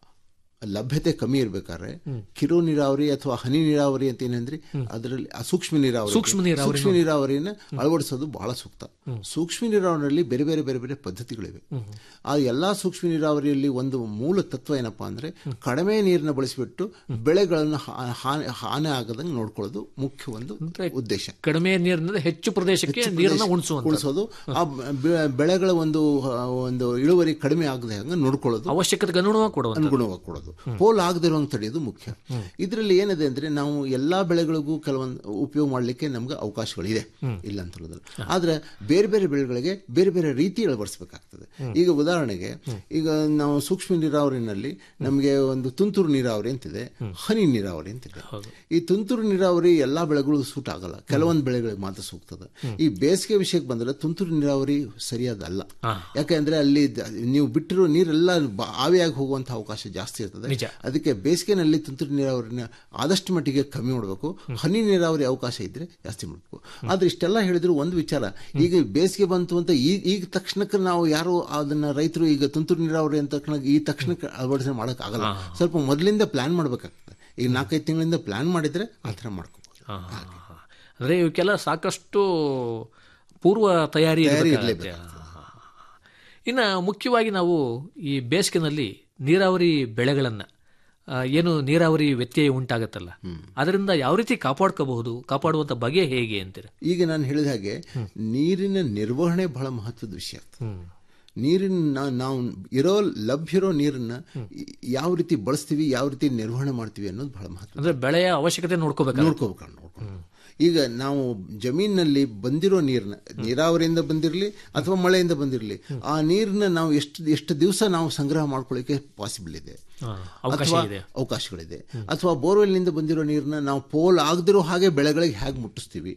ಲಭ್ಯತೆ ಕಮ್ಮಿ ಇರ್ಬೇಕಾದ್ರೆ ಕಿರು ನೀರಾವರಿ ಅಥವಾ ಹನಿ ನೀರಾವರಿ ಅಂತ ಏನಂದ್ರೆ ಅದರಲ್ಲಿ ಆ ಸೂಕ್ಷ್ಮ ನೀರಾವರಿ ಸೂಕ್ಷ್ಮ ನೀರಾವರಿ ಸೂಕ್ಷ್ಮ ನೀರಾವರಿನ ಅಳವಡಿಸೋದು ಬಹಳ ಸೂಕ್ತ ಸೂಕ್ಷ್ಮ ನೀರಾವರಿಯಲ್ಲಿ ಬೇರೆ ಬೇರೆ ಬೇರೆ ಬೇರೆ ಪದ್ಧತಿಗಳಿವೆ ಆ ಎಲ್ಲಾ ಸೂಕ್ಷ್ಮ ನೀರಾವರಿಯಲ್ಲಿ ಒಂದು ಮೂಲ ತತ್ವ ಏನಪ್ಪಾ ಅಂದ್ರೆ ಕಡಿಮೆ ನೀರನ್ನ ಬಳಸಿಬಿಟ್ಟು ಬೆಳೆಗಳನ್ನು ಹಾ- ಹಾನಿ ಹಾನಿ ಆಗದಂಗೆ ನೋಡ್ಕೊಳ್ಳೋದು ಮುಖ್ಯ ಒಂದು ಉದ್ದೇಶ ಕಡಿಮೆ ನೀರಿನಿಂದ ಹೆಚ್ಚು ಪ್ರದೇಶಕ್ಕೆ ನೀರನ್ನ ಉಣಿಸುವಂತ ಉಳಿಸೋದು ಆ ಬೆ- ಬೆಳೆಗಳ ಒಂದು ಆ, ಒಂದು ಇಳುವರಿ ಕಡಿಮೆ ಆಗದೆ ಹಂಗೆ ನೋಡ್ಕೊಳ್ಳೋದು ಅವಶ್ಯಕತೆಗೆ ಅನುಗುಣವಾಗಿ ಕೊಡುವಂತ ಅನುಗುಣವಾಗಿ ಕೊಡೋದು ಪೋಲ್ ಆಗದಿರುವಂಗೆ ತಡೆಯೋದು ಮುಖ್ಯ ಇದರಲ್ಲಿ ಏನಿದೆ ಅಂದ್ರೆ ನಾವು ಎಲ್ಲಾ ಬೆಳೆಗಳಿಗೂ ಕೆಲವೊಂದು ಉಪಯೋಗ ಮಾಡಲಿಕ್ಕೆ ನಮ್ಗೆ ಅವಕಾಶಗಳಿದೆ ಇಲ್ಲ ಅಂತ ಹೇಳೋದಿಲ್ಲ ಆದ್ರೆ ಬೇರೆ ಬೇರೆ ಬೆಳೆಗಳಿಗೆ ಬೇರೆ ಬೇರೆ ರೀತಿ ಅಳವಡಿಸಬೇಕಾಗ್ತದೆ ಈಗ ಉದಾಹರಣೆಗೆ ಈಗ ನಾವು ಸೂಕ್ಷ್ಮ ನೀರಾವರಿನಲ್ಲಿ ನಮಗೆ ಒಂದು ತುಂತುರು ನೀರಾವರಿ ಅಂತಿದೆ ಹನಿ ನೀರಾವರಿ ಅಂತಿದೆ ಈ ತುಂತುರು ನೀರಾವರಿ ಎಲ್ಲಾ ಬೆಳೆಗಳು ಸೂಟ್ ಆಗಲ್ಲ ಕೆಲವೊಂದು ಬೆಳೆಗಳಿಗೆ ಮಾತ್ರ ಸೂಕ್ತದ ಈ ಬೇಸಿಗೆ ವಿಷಯಕ್ಕೆ ಬಂದ್ರೆ ತುಂತುರು ನೀರಾವರಿ ಸರಿಯಾದಲ್ಲ ಯಾಕೆಂದ್ರೆ ಅಲ್ಲಿ ದ- ನೀವು ಬಿಟ್ಟಿರೋ ನೀರೆಲ್ಲ ಬ- ಆವಿಯಾಗಿ ಹೋಗುವಂತ ಅವಕಾಶ ಜಾಸ್ತಿ ಇರ್ತದೆ ನಿಜ. ಅದಕ್ಕೆ ಬೇಸಿಗೆನಲ್ಲಿ ತುಂತುರು ನೀರಾವರಿನ ಆದಷ್ಟು ಮಟ್ಟಿಗೆ ಕಮ್ಮಿ ಮಾಡಬೇಕು ಹನಿ ನೀರಾವರಿ ಅವಕಾಶ ಇದ್ರೆ ಜಾಸ್ತಿ ಮಾಡಬೇಕು ಆದ್ರೆ ಇಷ್ಟೆಲ್ಲ ಹೇಳಿದ್ರು ಒಂದು ವಿಚಾರ ಈಗ ಬೇಸಿಗೆ ಬಂತು ಅಂತ ಈಗ ಈಗ ತಕ್ಷಣಕ್ಕೆ ನಾವು ಯಾರು ಅದನ್ನ ರೈತರು ಈಗ ತುಂತುರು ನೀರಾವರಿ ಅಂತ ತಕ್ಷಣ ಈ ತಕ್ಷಣಕ್ಕೆ ಅಳವಡಿಕೆ ಮಾಡಕ್ ಆಗಲ್ಲ ಸ್ವಲ್ಪ ಮೊದಲಿಂದ ಪ್ಲಾನ್ ಮಾಡ್ಬೇಕಾಗ್ತದೆ ಈಗ ನಾಲ್ಕೈದು ತಿಂಗಳಿಂದ ಪ್ಲಾನ್ ಮಾಡಿದ್ರೆ ಆ ಥರ ಮಾಡ್ಕೋಬಹುದು ಹಾ, ಹಾ, ಹಾ. ಅಂದ್ರೆ ಇವಕ್ಕೆಲ್ಲ ಸಾಕಷ್ಟು ಪೂರ್ವ ತಯಾರಿ ತಯಾರಿ ಇರ್ಬೇಕಾಗತ್ತೆ. ಹಾ, ಹಾ, ಹಾ. ಇನ್ನ ಮುಖ್ಯವಾಗಿ ನಾವು ಈ ಬೇಸಿಗೆನಲ್ಲಿ ನೀರಾವರಿ ಬೆಳೆಗಳನ್ನ ಆ, ಏನು ನೀರಾವರಿ ವ್ಯತ್ಯಯ ಉಂಟಾಗತ್ತಲ್ಲ ಅದರಿಂದ ಯಾವ ರೀತಿ ಕಾಪಾಡ್ಕೋಬಹುದು ಕಾಪಾಡುವಂತ ಬಗೆ ಹೇಗೆ ಅಂತೀರ ಈಗ ನಾನು ಹೇಳಿದ ಹಾಗೆ ನೀರಿನ ನಿರ್ವಹಣೆ ಬಹಳ ಮಹತ್ವದ ವಿಷಯ ಆಗ್ತದೆ ನೀರಿನ ನಾ- ನಾವು ಇರೋ ಲಭ್ಯ ಇರೋ ನೀರನ್ನ ಯಾವ ರೀತಿ ಬಳಸ್ತೀವಿ ಯಾವ ರೀತಿ ನಿರ್ವಹಣೆ ಮಾಡ್ತೀವಿ ಅನ್ನೋದು ಬಹಳ ಮಹತ್ವ ಅಂದ್ರೆ ಬೆಳೆಯ ಅವಶ್ಯಕತೆ ನೋಡ್ಕೋಬೇಕು ನೋಡ್ಕೋಬೇಕು ನೋಡ್ಕೊಂಡು ಈಗ ನಾವು ಜಮೀನಿನಲ್ಲಿ ಬಂದಿರೋ ನೀರನ್ನ ನೀರಾವರಿಯಿಂದ ಬಂದಿರಲಿ ಅಥವಾ ಮಳೆಯಿಂದ ಬಂದಿರಲಿ ಆ ನೀರನ್ನ ನಾವು ಎಷ್ಟು ಎಷ್ಟು ದಿವಸ ನಾವು ಸಂಗ್ರಹ ಮಾಡ್ಕೊಳ್ಳಿಕ್ಕೆ ಪಾಸಿಬಲ್ ಇದೆ ಹಾ, ಅವಕಾಶ ಅಥವಾ ಇದೆ ಅವಕಾಶಗಳಿದೆ ಅಥವಾ ಬೋರ್ವೆಲ್ನಿಂದ ಬಂದಿರೋ ನೀರನ್ನ ನಾವು ಪೋಲ್ ಆಗದಿರೋ ಹಾಗೆ ಬೆಳೆಗಳಿಗೆ ಹೇಗೆ ಮುಟ್ಟಿಸ್ತೀವಿ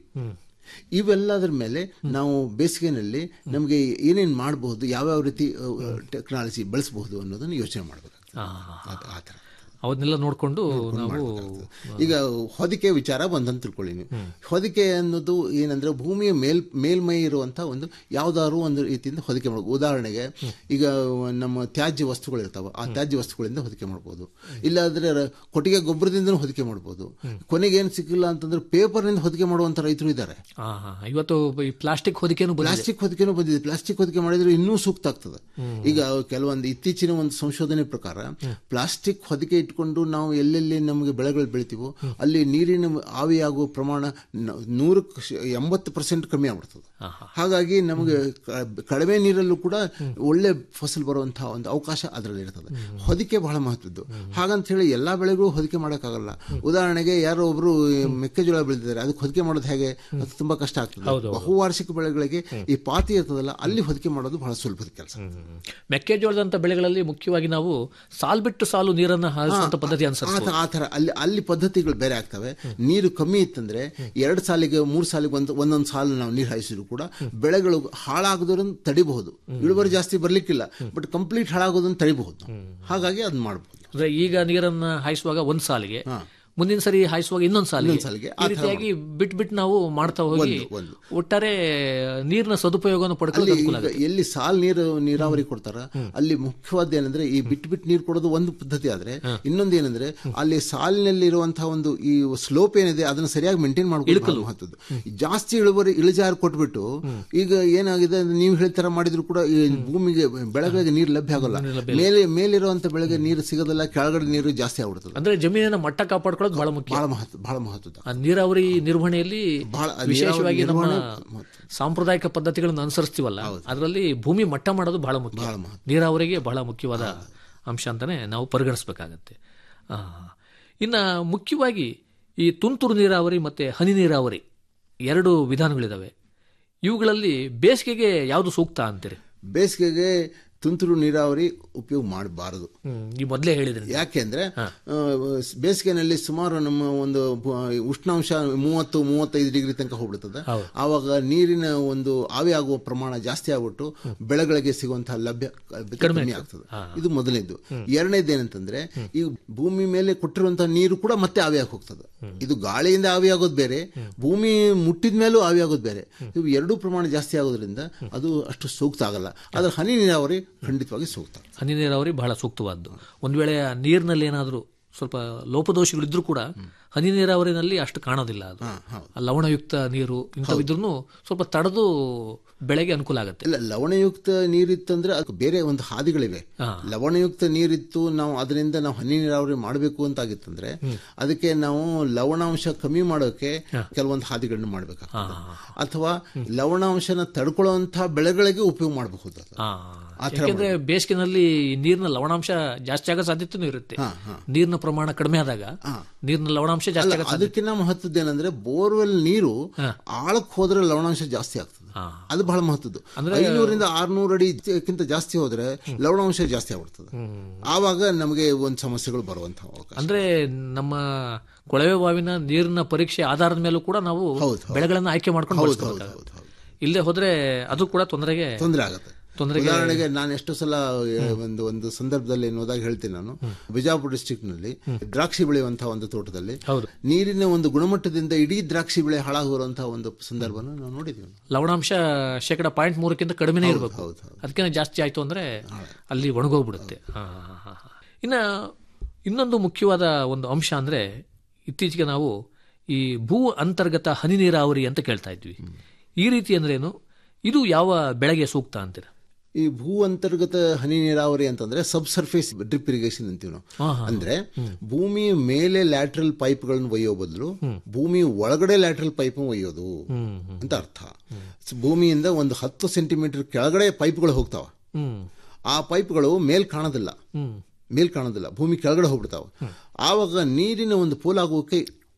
ಇವೆಲ್ಲದರ ಮೇಲೆ ನಾವು ಬೇಸಿಗೆನಲ್ಲಿ ನಮಗೆ ಏನೇನು ಮಾಡಬಹುದು ಯಾವ್ಯಾವ ರೀತಿ ಟೆಕ್ನಾಲಜಿ ಬಳಸಬಹುದು ಅನ್ನೋದನ್ನು ಯೋಚನೆ ಮಾಡಬೇಕಾಗ್ತದೆ ಹಾ, ಆ- ಆ ಥರ ಅವನ್ನೆಲ್ಲ ನೋಡಿಕೊಂಡು ನಾವು ಈಗ ಹೊದಿಕೆ ವಿಚಾರ ಬಂದಂತ ತಿಳ್ಕೊಳ್ಳಿ ನೀವು ಹೊದಿಕೆ ಅನ್ನೋದು ಏನಂದ್ರೆ ಭೂಮಿಯ ಮೇಲ್ ಮೇಲ್ಮೈ ಇರುವಂತ ಒಂದು ಯಾವ್ದಾದ್ರು ಒಂದು ರೀತಿಯಿಂದ ಹೊದಿಕೆ ಮಾಡಬಹುದು ಉದಾಹರಣೆಗೆ ಈಗ ನಮ್ಮ ತ್ಯಾಜ್ಯ ವಸ್ತುಗಳು ಇರ್ತಾವ ಆ ತ್ಯಾಜ್ಯ ವಸ್ತುಗಳಿಂದ ಹೊದಿಕೆ ಮಾಡ್ಬೋದು ಇಲ್ಲಾಂದ್ರೆ ರ- ಕೊಟ್ಟಿಗೆ ಗೊಬ್ಬರದಿಂದ ಹೊದಿಕೆ ಮಾಡ್ಬೋದು ಕೊನೆಗೆ ಏನು ಸಿಕ್ಕಿಲ್ಲ ಅಂತಂದ್ರೆ ಪೇಪರ್ನಿಂದ ಹೊದಿಕೆ ಮಾಡುವಂತ ರೈತರು ಇದ್ದಾರೆ ಹಾ, ಹಾ. ಇವತ್ತು ಈ ಪ್ಲಾಸ್ಟಿಕ್ ಹೊದಿಕೆನೂ ಬಂದಿದೆ ಪ್ಲಾಸ್ಟಿಕ್ ಹೊದಿಕೆನೂ ಬಂದಿದೆ ಪ್ಲಾಸ್ಟಿಕ್ ಹೊದಿಕೆ ಮಾಡಿದ್ರೆ ಇನ್ನೂ ಸೂಕ್ತ ಆಗ್ತದೆ ಈಗ ಕೆಲವೊಂದು ಇತ್ತೀಚಿನ ಒಂದು ಸಂಶೋಧನೆ ಪ್ರಕಾರ ಪ್ಲಾಸ್ಟಿಕ್ ಹೊದಿಕೆ ಇಟ್ಕೊಂಡು ನಾವು ಎಲ್ಲೆಲ್ಲಿ ನಮಗೆ ಬೆಳೆಗಳು ಬೆಳಿತೀವೋ ಅಲ್ಲಿ ನೀರಿನ ಆವಿಯಾಗುವ ಪ್ರಮಾಣ ನ- ನೂರಕ್ಕೆ ಶ- ಎಂಬತ್ತು ಪರ್ಸೆಂಟ್ ಕಮ್ಮಿ ಆಗ್ಬಿಡ್ತದೆ ಹಾಗಾಗಿ ನಮಗೆ ಕ- ಕಡಿಮೆ ನೀರಲ್ಲೂ ಕೂಡ ಒಳ್ಳೆ ಫಸಲು ಬರುವಂತಹ ಒಂದು ಅವಕಾಶ ಅದರಲ್ಲಿ ಇರ್ತದೆ ಹೊದಿಕೆ ಬಹಳ ಮಹತ್ವದ್ದು ಹಾಗಂತ ಹೇಳಿ ಎಲ್ಲಾ ಬೆಳೆಗಳು ಹೊದಿಕೆ ಮಾಡೋಕ್ಕಾಗಲ್ಲ ಉದಾಹರಣೆಗೆ ಯಾರೋ ಒಬ್ರು ಈ ಮೆಕ್ಕೆಜೋಳ ಬೆಳೆದಿದ್ದಾರೆ ಅದಕ್ಕೆ ಹೊದಿಕೆ ಮಾಡೋದು ಹೇಗೆ ಅದು ತುಂಬಾ ಕಷ್ಟ ಆಗ್ತದೆ ಬಹುವಾರ್ಷಿಕ ಬೆಳೆಗಳಿಗೆ ಈ ಪಾತಿ ಇರ್ತದಲ್ಲ ಅಲ್ಲಿ ಹೊದಿಕೆ ಮಾಡೋದು ಬಹಳ ಸುಲಭದ ಕೆಲಸ ಮೆಕ್ಕೆಜೋಳದಂತ ಬೆಳೆಗಳಲ್ಲಿ ಮುಖ್ಯವಾಗಿ ನಾವು ಸಾಲ್ ಬಿಟ್ಟು ಸಾಲು ನೀರನ್ನ ಹಾರಿಸುವಂತ ಪದ್ಧತಿ ಅನುಸರಿಸಬಹುದು ಆ ಥರ ಅಲ್ಲಿ ಅಲ್ಲಿ ಪದ್ಧತಿಗಳು ಬೇರೆ ಆಗ್ತವೆ ನೀರು ಕಮ್ಮಿ ಇತ್ತಂದ್ರೆ ಎರಡು ಸಾಲಿಗೆ ಮೂರು ಸಾಲಿಗೆ ಒಂದು ಒಂದೊಂದು ಸಾಲು ನಾವು ನೀರು ಹಾಯಿಸಿದ್ರು ಕೂಡ ಬೆಳೆಗಳು ಹಾಳಾಗೋದನ್ನು ತಡಿಬಹುದು ಇಳುವರಿ ಜಾಸ್ತಿ ಬರ್ಲಿಕ್ಕಿಲ್ಲ ಬಟ್ ಕಂಪ್ಲೀಟ್ ಹಾಳಾಗೋದನ್ನು ತಡಿಬಹುದು ನಾವು. ಹಾಗಾಗಿ ಅದನ್ನ ಮಾಡಬಹುದು ಅಂದ್ರೆ ಈಗ ನೀರನ್ನ ಹಾಯಿಸುವಾಗ ಒಂದ್ ಸಾಲಿಗೆ ಮುಂದಿನ ಸರಿ ಹಾಯಿಸುವಾಗ ಇನ್ನೊಂದ್ ಸಾಲಿಗೆ ಇನ್ನೊಂದ್ ಸಾಲಿಗೆ. ಆ ಈ ಥರ ರೀತಿಯಾಗಿ ಬಿಟ್ ಬಿಟ್ ನಾವು ಮಾಡ್ತಾ ಹೋಗಿ ಒಂದು, ಒಂದು. ಒಟ್ಟಾರೆ ನೀರಿನ ಸದುಪಯೋಗವನ್ನು ಪಡ್ಕೊಳ್ಳೋದು ಅಲ್ಲಿ ಅನುಕೂಲ ಈಗ ಆಗುತ್ತೆ ಎಲ್ಲಿ ಸಾಲ್ ನೀರು ನೀರಾವರಿ ಕೊಡ್ತಾರ ಅಲ್ಲಿ ಮುಖ್ಯವಾದ ಏನಂದ್ರೆ ಈ ಬಿಟ್ಟು ಬಿಟ್ಟು ನೀರು ಕೊಡೋದು ಒಂದು ಪದ್ಧತಿ ಆದ್ರೆ ಇನ್ನೊಂದು ಏನಂದ್ರೆ ಅಲ್ಲಿ ಸಾಲಿನಲ್ಲಿ ಇರುವಂತಹ ಒಂದು ಈ ಸ್ಲೋಪ್ ಏನಿದೆ ಅದನ್ನ ಸರಿಯಾಗಿ ಮೇಂಟೈನ್ ಮಾಡ್ಕೊಳ್ಳೋದು ಮಹತ್ವದ್ದು ಜಾಸ್ತಿ ಇಳುವರಿ ಇಳಿಜಾರು ಕೊಟ್ಬಿಟ್ಟು ಈಗ ಏನಾಗಿದೆ ಅಂದ್ರೆ ನೀವು ಹೇಳ್ತಾರ ಮಾಡಿದ್ರು ಕೂಡ ಈ ಭೂಮಿಗೆ ಬೆಳೆಗಳಿಗೆ ನೀರು ಲಭ್ಯ ಆಗಲ್ಲ ಮೇಲೆ ಮೇಲಿರುವಂತ ಬೆಳೆಗೆ ನೀರು ಸಿಗೋದಿಲ್ಲ ಕೆಳಗಡೆ ನೀರು ಜಾಸ್ತಿ ಆಗ್ಬಿಡ್ತದೆ ಅಂದ್ರೆ ಜಮೀನಿನ ಮಟ್ಟ ಕಾಪಾಡ್ಕೊಳ್ಳೋದು ಬಹಳ ಮುಖ್ಯ ಬಹಳ ಮಹತ್ವ ಬಹಳ ಮಹತ್ವದ ಆ ನೀರಾವರಿ ನಿರ್ವಹಣೆಯಲ್ಲಿ ಬಹಳ ವಿಶೇಷವಾಗಿ ನಮ್ಮ ನಿರ್ವಹಣೆ ಸಾಂಪ್ರದಾಯಿಕ ಪದ್ಧತಿಗಳನ್ನು ಅನುಸರಿಸ್ತೀವಲ್ಲ ಅದರಲ್ಲಿ ಭೂಮಿ ಮಟ್ಟ ಮಾಡೋದು ಬಹಳ ಮುಖ್ಯ ಬಹಳ ಮಹತ್ವ. ನೀರಾವರಿಗೆ ಬಹಳ ಮುಖ್ಯವಾದ ಅಂಶ ಅಂತಾನೆ ನಾವು ಪರಿಗಣಿಸಬೇಕಾಗತ್ತೆ ಆ, ಇನ್ನ ಮುಖ್ಯವಾಗಿ ಈ ತುಂತುರು ನೀರಾವರಿ ಮತ್ತೆ ಹನಿ ನೀರಾವರಿ ಎರಡು ವಿಧಾನಗಳಿದಾವೆ ಇವುಗಳಲ್ಲಿ ಬೇಸಿಗೆಗೆ ಯಾವುದು ಸೂಕ್ತ ಅಂತೀರಿ ಬೇಸಿಗೆಗೆ ತುಂತುರು ನೀರಾವರಿ ಉಪಯೋಗ ಮಾಡಬಾರದು ಹ್ಮ್, ಈ ಮೊದಲೇ ಹೇಳಿದ್ರಿ ಯಾಕೆಂದ್ರೆ ಆ, ಬೇಸಿಗೆನಲ್ಲಿ ಸುಮಾರು ನಮ್ಮ ಒಂದು ಬ- ಉಷ್ಣಾಂಶ ಮೂವತ್ತು ಮೂವತ್ತೈದು ಡಿಗ್ರಿ ತನಕ ಹೋಗ್ಬಿಡ್ತದೆ ಆವಾಗ ನೀರಿನ ಒಂದು ಆವಿ ಆಗುವ ಪ್ರಮಾಣ ಜಾಸ್ತಿ ಆಗ್ಬಿಟ್ಟು ಬೆಳೆಗಳಿಗೆ ಸಿಗುವಂತಹ ಲಭ್ಯ ಕಡಿಮೆ ಆಗ್ತದೆ ಇದು ಮೊದಲನೇದು ಎರಡನೇದು ಏನಂತಂದ್ರೆ ಈ ಭೂಮಿ ಮೇಲೆ ಕೊಟ್ಟಿರುವಂತಹ ನೀರು ಕೂಡ ಮತ್ತೆ ಆವಿಯಾಗಿ ಹೋಗ್ತದೆ ಇದು ಗಾಳಿಯಿಂದ ಆವಿಯಾಗೋದು ಬೇರೆ ಭೂಮಿ ಮುಟ್ಟಿದ ಮೇಲೂ ಆವಿಯಾಗೋದು ಬೇರೆ ಇವು ಎರಡೂ ಪ್ರಮಾಣ ಜಾಸ್ತಿ ಆಗೋದ್ರಿಂದ ಅದು ಅಷ್ಟು ಸೂಕ್ತ ಆಗಲ್ಲ ಆದ್ರೆ ಹನಿ ನೀರಾವರಿ ಖಂಡಿತವಾಗಿ ಸೂಕ್ತ ಹನಿ ನೀರಾವರಿ ಬಹಳ ಸೂಕ್ತವಾದ್ದು ಒಂದು ವೇಳೆ ಆ ನೀರಿನಲ್ಲಿ ಏನಾದರೂ ಸ್ವಲ್ಪ ಲೋಪದೋಷಗಳಿದ್ರೂ ಕೂಡ ಹನಿ ನೀರಾವರಿನಲ್ಲಿ ಅಷ್ಟು ಕಾಣೋದಿಲ್ಲ ಅದು ಆ ಲವಣಯುಕ್ತ ನೀರು ಇಂಥವಿದ್ರೂ ಸ್ವಲ್ಪ ತಡೆದು ಬೆಳೆಗೆ ಅನುಕೂಲ ಆಗುತ್ತೆ ಇಲ್ಲ ಲವಣಯುಕ್ತ ನೀರಿತ್ತಂದ್ರೆ ಅದಕ್ಕೆ ಬೇರೆ ಒಂದು ಹಾದಿಗಳಿವೆ ಲವಣಯುಕ್ತ ನೀರಿತ್ತು ನಾವು ಅದರಿಂದ ನಾವು ಹನಿ ನೀರಾವರಿ ಮಾಡಬೇಕು ಅಂತ ಆಗಿತ್ತಂದ್ರೆ ಅದಕ್ಕೆ ನಾವು ಲವಣಾಂಶ ಕಮ್ಮಿ ಮಾಡೋಕೆ ಕೆಲವೊಂದು ಹಾದಿಗಳನ್ನ ಮಾಡಬೇಕಾಗ್ತದೆ ಅಥವಾ ಲವಣಾಂಶನ ತಡ್ಕೊಳ್ಳುವಂತಹ ಬೆಳೆಗಳಿಗೆ ಉಪಯೋಗ ಮಾಡಬಹುದು ಅದು. ಆ, ಆ ಥರ ಯಾಕೆಂದ್ರೆ ಬೇಸಿಗೆನಲ್ಲಿ ನೀರಿನ ಲವಣಾಂಶ ಜಾಸ್ತಿ ಆಗೋ ಸಾಧ್ಯತೆನೂ ಇರುತ್ತೆ ನೀರಿನ ಪ್ರಮಾಣ ಕಡಿಮೆ ಆದಾಗ ನೀರಿನ ಲವಣಾಂಶ ಜಾಸ್ತಿ ಆಗೋ ಸಾಧ್ಯತೆ ಅದಕ್ಕಿಂತ ಮಹತ್ವದ್ದು ಏನಂದ್ರೆ ಬೋರ್ವೆಲ್ ನೀರು ಆಳಕ್ಕೆ ಹೋದ್ರೆ ಲವಣಾಂಶ ಜಾಸ್ತಿ ಆಗ್ತದೆ ಅದು ಬಹಳ ಮಹತ್ವದ್ದು ಐನೂರಿಂದ ಆರ್ನೂರು ಅಡಿಕ್ಕಿಂತ ಜಾಸ್ತಿ ಹೋದ್ರೆ ಲವಣಾಂಶ ಜಾಸ್ತಿ ಆಗ್ಬಿಡ್ತದೆ ಆವಾಗ ನಮಗೆ ಒಂದು ಸಮಸ್ಯೆಗಳು ಬರುವಂತಹ ಅವಕಾಶ ಅಂದ್ರೆ ನಮ್ಮ ಕೊಳವೆ ಬಾವಿನ ನೀರಿನ ಪರೀಕ್ಷೆ ಆಧಾರದ ಮೇಲೂ ಕೂಡ ನಾವು ಹೌದು, ಹೌದು. ಬೆಳೆಗಳನ್ನ ಆಯ್ಕೆ ಮಾಡ್ಕೊಂಡು ಹೌದು, ಬಳಸ್ಕೊಬೇಕಾಗುತ್ತೆ. ಹೌದು, ಹೌದು. ಇಲ್ಲದೆ ಹೋದ್ರೆ ಅದು ಕೂಡ ತೊಂದರೆಗೆ ತೊಂದರೆ ಆಗುತ್ತೆ ತೊಂದರೆಗೆ ಉದಾಹರಣೆಗೆ ನಾನು ಎಷ್ಟೋ ಸಲ ಆ, ಒಂದು ಒಂದು ಸಂದರ್ಭದಲ್ಲಿ ಏನು ಹೋದಾಗ ಹೇಳ್ತೀನಿ ನಾನು ಬಿಜಾಪುರ ಡಿಸ್ಟಿಕ್ ನಲ್ಲಿ ದ್ರಾಕ್ಷಿ ಬೆಳೆಯುವಂತಹ ಒಂದು ತೋಟದಲ್ಲಿ ಹೌದು. ನೀರಿನ ಒಂದು ಗುಣಮಟ್ಟದಿಂದ ಇಡೀ ದ್ರಾಕ್ಷಿ ಬೆಳೆ ಹಾಳಾಗುವಂತಹ ಒಂದು ಸಂದರ್ಭನ ನಾವು ನೋಡಿದ್ವಿ ಲವಣಾಂಶ ಶೇಕಡ ಪಾಯಿಂಟ್ ಮೂರಕ್ಕಿಂತ ಕಡಿಮೆನೇ ಇರಬೇಕು ಹೌದು, ಹೌದು. ಅದಕ್ಕಿಂತ ಜಾಸ್ತಿ ಆಯ್ತು ಅಂದ್ರೆ ಅಲ್ಲಿ ಒಣಗೋಗ್ಬಿಡುತ್ತೆ ಹಾ, ಹಾ, ಹಾ, ಹಾ. ಇನ್ನ ಇನ್ನೊಂದು ಮುಖ್ಯವಾದ ಒಂದು ಅಂಶ ಅಂದ್ರೆ ಇತ್ತೀಚೆಗೆ ನಾವು ಈ ಭೂ ಅಂತರ್ಗತ ಹನಿ ನೀರಾವರಿ ಅಂತ ಕೇಳ್ತಾ ಇದ್ವಿ ಈ ರೀತಿ ಅಂದ್ರೇನು ಇದು ಯಾವ ಬೆಳೆಗೆ ಸೂಕ್ತ ಅಂತೀರ ಈ ಭೂ ಅಂತರ್ಗತ ಹನಿ ನೀರಾವರಿ ಅಂತಂದ್ರೆ ಸಬ್ ಸರ್ಫೇಸ್ ಡ್ರಿಪ್ ಇರಿಗೇಷನ್ ಅಂತೀವಿ ನಾವು ಅಂದ್ರೆ ಭೂಮಿ ಮೇಲೆ ಲ್ಯಾಟ್ರಲ್ ಪೈಪ್ಗಳನ್ನು ಒಯ್ಯೋ ಬದಲು ಭೂಮಿ ಒಳಗಡೆ ಲ್ಯಾಟ್ರಲ್ ಪೈಪ್ ಒಯ್ಯೋದು ಅಂತ ಅರ್ಥ ಸೊ, ಭೂಮಿಯಿಂದ ಒಂದು ಹತ್ತು ಸೆಂಟಿಮೀಟರ್ ಕೆಳಗಡೆ ಪೈಪ್ಗಳು ಹೋಗ್ತಾವ ಹ್ಮ್ ಆ ಪೈಪ್ಗಳು ಮೇಲ್ ಕಾಣೋದಿಲ್ಲ ಮೇಲ್ ಕಾಣೋದಿಲ್ಲ ಭೂಮಿ ಕೆಳಗಡೆ ಹೋಗ್ಬಿಡ್ತಾವ ಆವಾಗ ನೀರಿನ ಒಂದು ಪೋಲಾಗೋಕೆ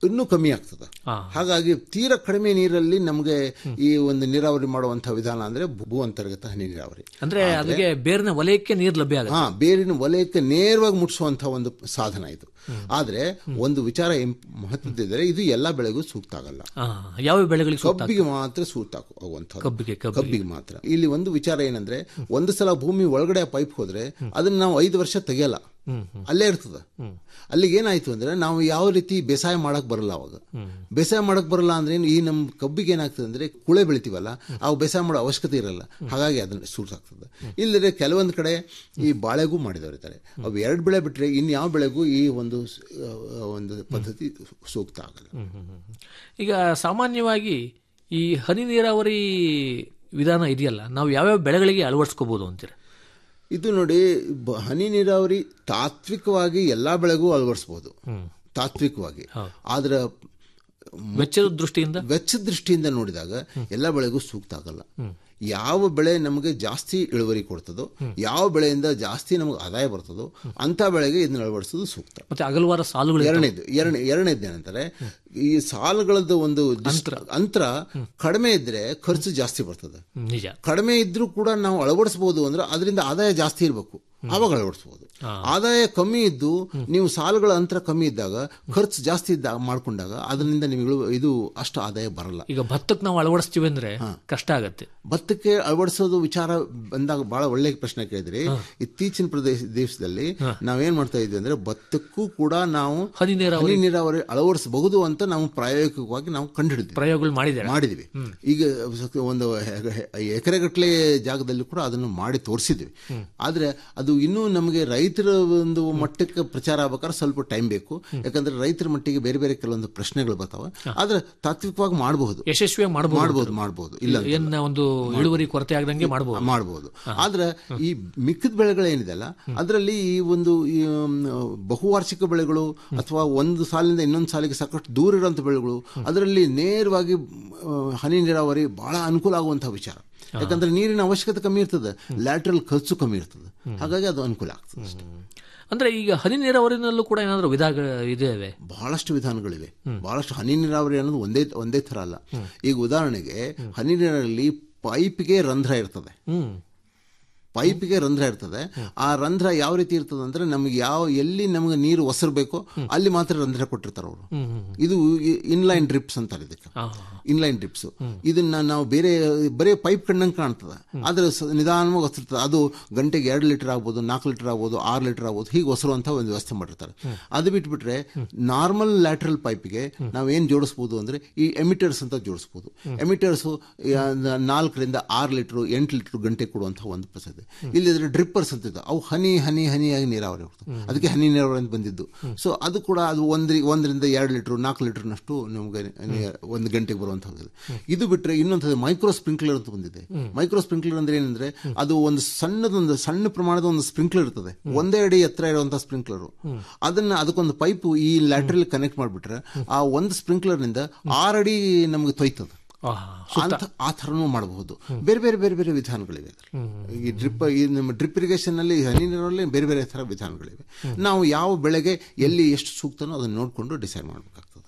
ಇನ್ನೂ ಕಮ್ಮಿ ಆಗ್ತದೆ ಹಾ. ಹಾಗಾಗಿ ತೀರಾ ಕಡಿಮೆ ನೀರಲ್ಲಿ ನಮಗೆ ಈ ಒಂದು ನೀರಾವರಿ ಮಾಡುವಂತಹ ವಿಧಾನ ಅಂದ್ರೆ ಭೂ ಅಂತರ್ಗತ ಹನಿ ನೀರಾವರಿ ಅಂದ್ರೆ ಅದಕ್ಕೆ ಬೇರಿನ ವಲಯಕ್ಕೆ ನೀರು ಲಭ್ಯ ಆಗುತ್ತೆ ಹಾ ಬೇರಿನ ವಲಯಕ್ಕೆ ನೇರವಾಗಿ ಮುಟ್ಟಿಸುವಂತಹ ಒಂದು ಸಾಧನ ಇದು ಆದ್ರೆ ಒಂದು ವಿಚಾರ ಇಂಪ್- ಮಹತ್ವದಿದ್ದರೆ ಇದು ಎಲ್ಲಾ ಬೆಳೆಗೂ ಸೂಕ್ತ ಆಗಲ್ಲ ಆ, ಯಾವ ಬೆಳೆಗಳಿಗೆ ಸೂಕ್ತ ಕಬ್ಬಿಗೆ ಮಾತ್ರ ಸೂಕ್ತ ಆಗುವಂತಹ ಕಬ್ಬಿಗೆ ಕಬ್ಬಿಗೆ ಕಬ್ಬಿಗೆ ಮಾತ್ರ ಇಲ್ಲಿ ಒಂದು ವಿಚಾರ ಏನಂದ್ರೆ ಒಂದು ಸಲ ಭೂಮಿ ಒಳಗಡೆ ಪೈಪ್ ಹೋದ್ರೆ ಅದನ್ನ ನಾವು ಐದು ವರ್ಷ ತೆಗಿಯಲ್ಲ ಅಲ್ಲೇ ಇರ್ತದ ಅಲ್ಲಿಗೆ ಏನಾಯ್ತು ಅಂದ್ರೆ ನಾವು ಯಾವ ರೀತಿ ಬೇಸಾಯ ಮಾಡಕ್ ಬರಲ್ಲ ಅವಾಗ ಬೇಸಾಯ ಮಾಡಕ್ ಬರಲ್ಲ ಅಂದ್ರೆ ಏನು ಈ ನಮ್ಮ ಕಬ್ಬಿಗೆ ಏನಾಗ್ತದೆ ಅಂದ್ರೆ ಕುಳೆ ಬೆಳಿತೀವಲ್ಲ ಅವು ಬೇಸಾಯ ಮಾಡೋ ಅವಶ್ಯಕತೆ ಇರಲ್ಲ ಹಾಗಾಗಿ ಅದನ್ನ ಸೂಟ್ ಆಗ್ತದೆ ಇಲ್ಲದ್ರೆ ಕೆಲವೊಂದು ಕಡೆ ಈ ಬಾಳೆಗೂ ಮಾಡಿದವರಿದ್ದಾರೆ ಅವು ಎರಡು ಬೆಳೆ ಬಿಟ್ರೆ ಇನ್ ಯಾವ ಬೆಳೆಗೂ ಈ ಒಂದು ಸ- ಆ, ಒಂದು ಪದ್ಧತಿ ಸೂಕ್ತ ಆಗಲ್ಲ ಈಗ ಸಾಮಾನ್ಯವಾಗಿ ಈ ಹನಿ ನೀರಾವರಿ ವಿಧಾನ ಇದೆಯಲ್ಲ ನಾವು ಯಾವ್ಯಾವ ಬೆಳೆಗಳಿಗೆ ಅಳವಡಿಸ್ಕೋಬಹುದು ಅಂತೀರ ಇದು ನೋಡಿ ಬ- ಹನಿ ನೀರಾವರಿ ತಾತ್ವಿಕವಾಗಿ ಎಲ್ಲಾ ಬೆಳೆಗೂ ಅಳವಡಿಸಬಹುದು ತಾತ್ವಿಕವಾಗಿ ಆದ್ರೆ ವೆಚ್ಚದ ದೃಷ್ಟಿಯಿಂದ ವೆಚ್ಚದ ದೃಷ್ಟಿಯಿಂದ ನೋಡಿದಾಗ ಎಲ್ಲ ಬೆಳೆಗೂ ಸೂಕ್ತ ಆಗಲ್ಲ ಯಾವ ಬೆಳೆ ನಮಗೆ ಜಾಸ್ತಿ ಇಳುವರಿ ಕೊಡ್ತದೋ ಯಾವ ಬೆಳೆಯಿಂದ ಜಾಸ್ತಿ ನಮಗೆ ಆದಾಯ ಬರ್ತದೋ ಅಂತ ಬೆಳೆಗೆ ಇದನ್ನ ಅಳವಡಿಸೋದು ಸೂಕ್ತ ಮತ್ತೆ ಅಗಲವಾದ ಸಾಲುಗಳು ಇರ್ತವೆ. ಎರಡನೇದು ಎರಡನೇ ಎರಡನೇದು ಏನಂತಾರೆ ಈ ಸಾಲುಗಳದ್ದು ಒಂದು ಡಿಸ್- ಅಂತರ ಕಡಿಮೆ ಇದ್ರೆ ಖರ್ಚು ಜಾಸ್ತಿ ಬರ್ತದೆ ಹ್ಮ್, ನಿಜ ಕಡಿಮೆ ಇದ್ರೂ ಕೂಡ ನಾವು ಅಳವಡಿಸಬಹುದು ಅಂದ್ರೆ ಅದರಿಂದ ಆದಾಯ ಜಾಸ್ತಿ ಇರಬೇಕು ಆವಾಗ ಅಳವಡಿಸಬಹುದು ಆದಾಯ ಕಮ್ಮಿ ಇದ್ದು ನೀವು ಸಾಲುಗಳ ಅಂತರ ಕಮ್ಮಿ ಇದ್ದಾಗ ಖರ್ಚು ಜಾಸ್ತಿ ಇದ್ದಾಗ ಮಾಡ್ಕೊಂಡಾಗ ಅದರಿಂದ ನಿಮಗೆ ಇಳು- ಇದು ಅಷ್ಟು ಆದಾಯ ಬರಲ್ಲ ಈಗ ಭತ್ತಕ್ಕೆ ನಾವು ಅಳವಡಿಸ್ತೀವಿ ಅಂದ್ರೆ ಕಷ್ಟ ಆಗತ್ತೆ ಭತ್ತಕ್ಕೆ ಅಳವಡಿಸೋದು ವಿಚಾರ ಬಂದಾಗ ಬಹಳ ಒಳ್ಳೆ ಪ್ರಶ್ನೆ ಕೇಳಿದ್ರಿ ಇತ್ತೀಚಿನ ಪ್ರದೇಶ ದೇಶದಲ್ಲಿ ನಾವೇನ್ ಮಾಡ್ತಾ ಇದ್ವಿ ಅಂದ್ರೆ ಭತ್ತಕ್ಕೂ ಕೂಡ ನಾವು ಹನಿ ನೀರಾವರಿ ಹನಿ ನೀರಾವರಿ ಅಳವಡಿಸಬಹುದು ಅಂತ ನಾವು ಪ್ರಾಯೋಗಿಕವಾಗಿ ನಾವು ಕಂಡುಹಿಡಿದ್ವಿ ಪ್ರಯೋಗಗಳು ಮಾಡಿದ್ದಾರೆ ಮಾಡಿದ್ವಿ ಈಗ ಒಂದು ಎಕರೆಗಟ್ಟಲೆ ಜಾಗದಲ್ಲಿ ಕೂಡ ಅದನ್ನು ಮಾಡಿ ತೋರಿಸಿದ್ವಿ ಆದ್ರೆ ಅದು ಇನ್ನೂ ನಮಗೆ ರೈತರ ಒಂದು ಮಟ್ಟಕ್ಕೆ ಪ್ರಚಾರ ಆಗ್ಬೇಕಾದ್ರೆ ಸ್ವಲ್ಪ ಟೈಮ್ ಬೇಕು ಯಾಕಂದ್ರೆ ರೈತರ ಮಟ್ಟಿಗೆ ಬೇರೆ ಬೇರೆ ಕೆಲವೊಂದು ಪ್ರಶ್ನೆಗಳು ಬರ್ತಾವ ಆದ್ರೆ ತಾತ್ವಿಕವಾಗಿ ಮಾಡಬಹುದು ಯಶಸ್ವಿಯಾಗಿ ಮಾಡಬಹುದು ಮಾಡಬಹುದು ಮಾಡಬಹುದು ಇಲ್ಲ ಅಂತ ಏನ್ ಒಂದು ಇಳುವರಿ ಕೊರತೆ ಆಗದಂಗೆ ಮಾಡಬಹುದು ಮಾಡಬಹುದು ಆದ್ರೆ ಈ ಮಿಕ್ಕಿದ ಬೆಳೆಗಳೇನಿದೆಲ್ಲ ಅದರಲ್ಲಿ ಈ ಒಂದು ಈ, ಮ್, ಬಹುವಾರ್ಷಿಕ ಬೆಳೆಗಳು ಅಥವಾ ಒಂದು ಸಾಲಿನಿಂದ ಇನ್ನೊಂದು ಸಾಲಿಗೆ ಸಾಕಷ್ಟು ದೂರ ಇರುವಂತ ಬೆಳೆಗಳು ಅದರಲ್ಲಿ ನೇರವಾಗಿ ಆ, ಹನಿ ನೀರಾವರಿ ಬಹಳ ಅನುಕೂಲ ಆಗುವಂತಹ ವಿಚಾರ ಯಾಕಂದ್ರೆ ನೀರಿನ ಅವಶ್ಯಕತೆ ಕಮ್ಮಿ ಇರ್ತದೆ ಲ್ಯಾಟ್ರಲ್ ಖರ್ಚು ಕಮ್ಮಿ ಇರ್ತದೆ ಹಾಗಾಗಿ ಅದು ಅನುಕೂಲ ಆಗ್ತದೆ ಅಷ್ಟೇ. ಅಂದ್ರೆ ಈಗ ಹನಿ ನೀರಾವರಿನಲ್ಲೂ ಕೂಡ ಏನಾದ್ರು ವಿಧ ಇದಾವೆ ಬಹಳಷ್ಟು ವಿಧಾನಗಳಿವೆ ಬಹಳಷ್ಟು ಹನಿ ನೀರಾವರಿ ಅನ್ನೋದು ಒಂದೇ ಒಂದೇ ತರ ಅಲ್ಲ ಈಗ ಉದಾಹರಣೆಗೆ ಹನಿ ನೀರಲ್ಲಿ ಪೈಪ್ಗೆ ರಂಧ್ರ ಇರ್ತದೆ ಹ್ಮ್ ಪೈಪ್ಗೆ ರಂಧ್ರ ಇರ್ತದೆ ಆ ರಂಧ್ರ ಯಾವ ರೀತಿ ಇರ್ತದೆ ಅಂದ್ರೆ ನಮಗೆ ಯಾವ ಎಲ್ಲಿ ನಮಗೆ ನೀರು ಒಸರು ಬೇಕೋ ಅಲ್ಲಿ ಮಾತ್ರ ರಂಧ್ರ ಕೊಟ್ಟಿರ್ತಾರೆ ಅವರು ಇದು ಇನ್ಲೈನ್ ಡ್ರಿಪ್ಸ್ ಅಂತಾರೆ ಇದಕ್ಕೆ ಇನ್ಲೈನ್ ಡ್ರಿಪ್ಸ್ ಇದನ್ನ ನಾವು ಬೇರೆ ಬರೀ ಪೈಪ್ ಕಣ್ಣಂಗೆ ಕಾಣ್ತದೆ ಆದ್ರೆ ಸ- ನಿಧಾನವಾಗಿ ಒಸರ್ತದೆ ಅದು ಗಂಟೆಗೆ ಎರಡು ಲೀಟರ್ ಆಗ್ಬೋದು ನಾಲ್ಕು ಲೀಟರ್ ಆಗ್ಬೋದು ಆರು ಲೀಟರ್ ಆಗ್ಬೋದು ಹೀಗೆ ಒಸರುವಂತ ಒಂದು ವ್ಯವಸ್ಥೆ ಮಾಡಿರ್ತಾರೆ ಅದು ಬಿಟ್ಬಿಟ್ರೆ ನಾರ್ಮಲ್ ಲ್ಯಾಟ್ರಲ್ ಪೈಪ್ಗೆ ನಾವು ಏನ್ ಜೋಡಿಸ್ಬೋದು ಅಂದ್ರೆ ಈ ಎಮಿಟರ್ಸ್ ಅಂತ ಜೋಡಿಸ್ಬೋದು ಎಮಿಟರ್ಸ್ ನಾಲ್ಕರಿಂದ ಆರು ಲೀಟರ್ ಎಂಟು ಲೀಟರ್ ಗಂಟೆ ಕೊಡುವಂತಹ ಒಂದು ಪದ್ಧತಿ ಇಲ್ಲಿದ್ರೆ ಡ್ರಿಪ್ಪರ್ಸ್ ಅಂತ ಇದೆ. ಅವು ಹನಿ ಹನಿ ಹನಿಯಾಗಿ ನೀರಾವರಿ ಹೋಗ್ತದೆ ಅದಕ್ಕೆ ಹನಿ ನೀರಾವರಿ ಅಂತ ಬಂದಿದ್ದು ಸೊ ಅದು ಕೂಡ ಅದು ಒಂದ್ರಿ ಒಂದರಿಂದ ಎರಡು ಲೀಟರ್ ನಾಲ್ಕು ಲೀಟರ್ನಷ್ಟು ನಮಗೆ ನೀ- ಒಂದು ಗಂಟೆಗೆ ಬರುವಂತಹದ್ದು ಇದು ಬಿಟ್ರೆ ಇನ್ನೊಂದು ಮೈಕ್ರೋ ಸ್ಪ್ರಿಂಕ್ಲರ್ ಅಂತ ಬಂದಿದೆ ಮೈಕ್ರೋ ಸ್ಪ್ರಿಂಕ್ಲರ್ ಅಂದ್ರೆ ಏನಂದ್ರೆ ಅದು ಒಂದು ಸಣ್ಣದೊಂದು ಸಣ್ಣ ಪ್ರಮಾಣದ ಒಂದು ಸ್ಪ್ರಿಂಕ್ಲರ್ ಇರ್ತದೆ ಒಂದೇ ಅಡಿ ಎತ್ತರ ಇರುವಂತಹ ಸ್ಪ್ರಿಂಕ್ಲರ್ ಅದನ್ನ ಅದಕ್ಕೊಂದು ಪೈಪ್ ಈ ಲ್ಯಾಟ್ರಲ್ ಕನೆಕ್ಟ್ ಮಾಡಿಬಿಟ್ರೆ ಆ ಒಂದು ಸ್ಪ್ರಿಂಕ್ಲರ್ ನಿಂದ ಆರು ಅಡಿ ನಮಗೆ ತೊಯ್ತದೆ ಅಂತ ಆ ಥರನೂ ಮಾಡಬಹುದು ಬೇರೆ ಬೇರೆ ಬೇರೆ ಬೇರೆ ವಿಧಾನಗಳಿವೆ ಅದ್ರಲ್ಲಿ. ಈ ಡ್ರಿಪ್ ಈ ನಮ್ಮ ಡ್ರಿಪ್ ಇರಿಗೇಷನ್ ನಲ್ಲಿ ಹನಿ ನೀರಲ್ಲಿ ಬೇರೆ ಬೇರೆ ಥರ ವಿಧಾನಗಳಿವೆ ನಾವು ಯಾವ ಬೆಳೆಗೆ ಎಲ್ಲಿ ಎಷ್ಟು ಸೂಕ್ತನೋ ಅದನ್ನ ನೋಡಿಕೊಂಡು ಡಿಸೈಡ್ ಮಾಡಬೇಕಾಗ್ತದೆ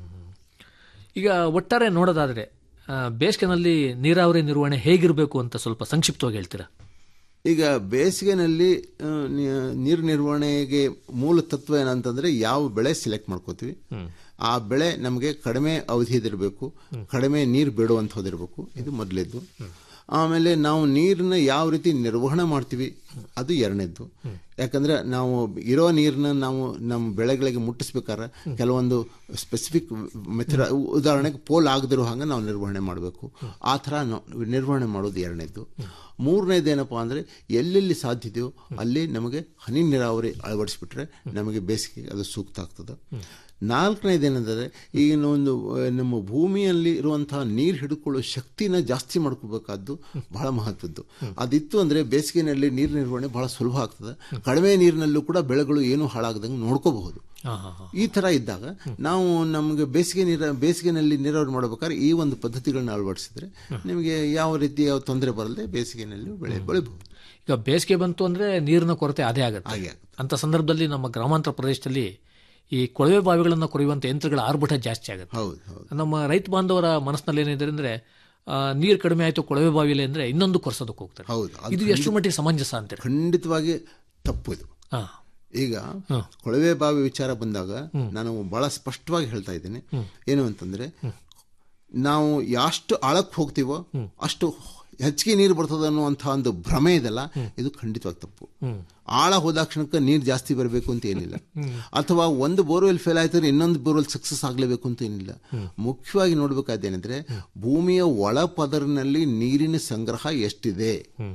ಈಗ ಒಟ್ಟಾರೆ ನೋಡೋದಾದ್ರೆ ಆ, ಬೇಸಿಗೆನಲ್ಲಿ ನೀರಾವರಿ ನಿರ್ವಹಣೆ ಹೇಗಿರಬೇಕು ಅಂತ ಸ್ವಲ್ಪ ಸಂಕ್ಷಿಪ್ತವಾಗಿ ಹೇಳ್ತೀರಾ ಈಗ ಬೇಸಿಗೆನಲ್ಲಿ ಆ, ನಿ- ನೀರು ನಿರ್ವಹಣೆಗೆ ಮೂಲ ತತ್ವ ಏನಂತಂದ್ರೆ ಯಾವ ಬೆಳೆ ಸೆಲೆಕ್ಟ್ ಮಾಡ್ಕೋತೀವಿ ಆ ಬೆಳೆ ನಮಗೆ ಕಡಿಮೆ ಅವಧಿಯದಿರಬೇಕು ಕಡಿಮೆ ನೀರು ಬಿಡುವಂಥದ್ದಿರಬೇಕು ಇದು ಮೊದಲೇದ್ದು ಆಮೇಲೆ ನಾವು ನೀರನ್ನ ಯಾವ ರೀತಿ ನಿರ್ವಹಣೆ ಮಾಡ್ತೀವಿ ಅದು ಎರಡನೇದ್ದು ಯಾಕಂದ್ರೆ ನಾವು ಇರೋ ನೀರನ್ನ ನಾವು ನಮ್ಮ ಬೆಳೆಗಳಿಗೆ ಮುಟ್ಟಿಸ್ಬೇಕಾದ್ರೆ ಕೆಲವೊಂದು ಸ್ಪೆಸಿಫಿಕ್ ಮೆಥಡ್ ಉದಾಹರಣೆಗೆ ಪೋಲ್ ಆಗದಿರೋ ಹಾಗೆ ನಾವು ನಿರ್ವಹಣೆ ಮಾಡಬೇಕು ಆ ಥರ ನಾವು ನಿರ್ವಹಣೆ ಮಾಡೋದು ಎರಡನೇದ್ದು ಮೂರನೇದೇನಪ್ಪ ಅಂದರೆ ಎಲ್ಲೆಲ್ಲಿ ಸಾಧ್ಯತೆಯೋ ಅಲ್ಲಿ ನಮಗೆ ಹನಿ ನೀರಾವರಿ ಅಳವಡಿಸ್ಬಿಟ್ರೆ ನಮಗೆ ಬೇಸಿಗೆಗೆ ಅದು ಸೂಕ್ತ ಆಗ್ತದೆ ನಾಲ್ಕನೇದೇನೆಂದರೆ ಈಗಿನ ಒಂದು ಆ, ನಮ್ಮ ಭೂಮಿಯಲ್ಲಿ ಇರುವಂತಹ ನೀರು ಹಿಡ್ಕೊಳ್ಳೋ ಶಕ್ತಿನ ಜಾಸ್ತಿ ಮಾಡ್ಕೋಬೇಕಾದ್ದು ಬಹಳ ಮಹತ್ವದ್ದು ಅದಿತ್ತು ಅಂದರೆ ಬೇಸಿಗೆನಲ್ಲಿ ನೀರು ನಿರ್ವಹಣೆ ಬಹಳ ಸುಲಭ ಆಗ್ತದೆ ಕಡಿಮೆ ನೀರಿನಲ್ಲೂ ಕೂಡ ಬೆಳೆಗಳು ಏನು ಹಾಳಾಗದಂಗೆ ನೋಡ್ಕೋಬಹುದು ಈ ತರ ಇದ್ದಾಗ ನಾವು ನಮಗೆ ಬೇಸಿಗೆ ನೀರ ಬೇಸಿಗೆನಲ್ಲಿ ನೀರಾವರಿ ಮಾಡಬೇಕಾದ್ರೆ ಈ ಒಂದು ಪದ್ಧತಿಗಳನ್ನ ಅಳವಡಿಸಿದ್ರೆ ನಿಮಗೆ ಯಾವ ರೀತಿಯ ತೊಂದರೆ ಬರದೆ ಬೇಸಿಗೆನಲ್ಲಿ ಬೆಳೆ ಬೆಳಿಬಹುದು ಈಗ ಬೇಸಿಗೆ ಬಂತು ಅಂದ್ರೆ ನೀರಿನ ಕೊರತೆ ಅದೇ ಆಗುತ್ತೆ ಹಾಗೆ ಆಗುತ್ತೆ. ಅಂತ ಸಂದರ್ಭದಲ್ಲಿ ನಮ್ಮ ಗ್ರಾಮಾಂತರ ಪ್ರದೇಶದಲ್ಲಿ ಈ ಕೊಳವೆ ಬಾವಿಗಳನ್ನು ಕೊರೆಯುವಂತ ಯಂತ್ರಗಳ ಆರ್ಭಟ ಜಾಸ್ತಿ ಆಗುತ್ತೆ ಹೌದು ಹೌದು ನಮ್ಮ ರೈತ ಬಾಂಧವರ ಮನಸ್ಸಿನಲ್ಲಿ ಏನಿದೆ ಅಂದ್ರೆ ಆ, ನೀರು ಕಡಿಮೆ ಆಯ್ತು ಕೊಳವೆ ಬಾವಿಲಿ ಅಂದ್ರೆ ಇನ್ನೊಂದು ಕೊರ್ಸೋದಕ್ಕೆ ಹೋಗ್ತಾರೆ ಹೌದು ಅದು ಇದು ಎಷ್ಟು ಮಟ್ಟಿಗೆ ಸಮಂಜಸ ಅಂತೀರ ಖಂಡಿತವಾಗಿ ತಪ್ಪು ಇದು ಹಾ ಈಗ ಕೊಳವೆ ಬಾವಿ ವಿಚಾರ ಬಂದಾಗ ನಾನು ಬಹಳ ಸ್ಪಷ್ಟವಾಗಿ ಹೇಳ್ತಾ ಇದ್ದೀನಿ ಏನು ಅಂತಂದ್ರೆ ನಾವು ಎಷ್ಟು ಆಳಕ್ಕೆ ಹೋಗ್ತೀವೋ ಅಷ್ಟು ಹೆಚ್ಚಿಗೆ ನೀರು ಬರ್ತದೆ ಅನ್ನುವಂಥ ಒಂದು ಭ್ರಮೆ ಇದೆಲ್ಲ ಇದು ಖಂಡಿತವಾಗಿ ತಪ್ಪು ಆಳ ಹೋದಾಕ್ಷಣಕ್ಕೆ ನೀರು ಜಾಸ್ತಿ ಬರಬೇಕು ಅಂತ ಏನಿಲ್ಲ ಅಥವಾ ಒಂದು ಬೋರ್ವೆಲ್ ಫೇಲ್ ಆಯ್ತಾರೆ ಇನ್ನೊಂದು ಬೋರ್ವೆಲ್ ಸಕ್ಸಸ್ ಆಗಲೇಬೇಕು ಅಂತ ಏನಿಲ್ಲ ಮುಖ್ಯವಾಗಿ ನೋಡ್ಬೇಕಾದ್ದೇನೆಂದ್ರೆ ಭೂಮಿಯ ಒಳ ಪದರಿನಲ್ಲಿ ನೀರಿನ ಸಂಗ್ರಹ ಎಷ್ಟಿದೆ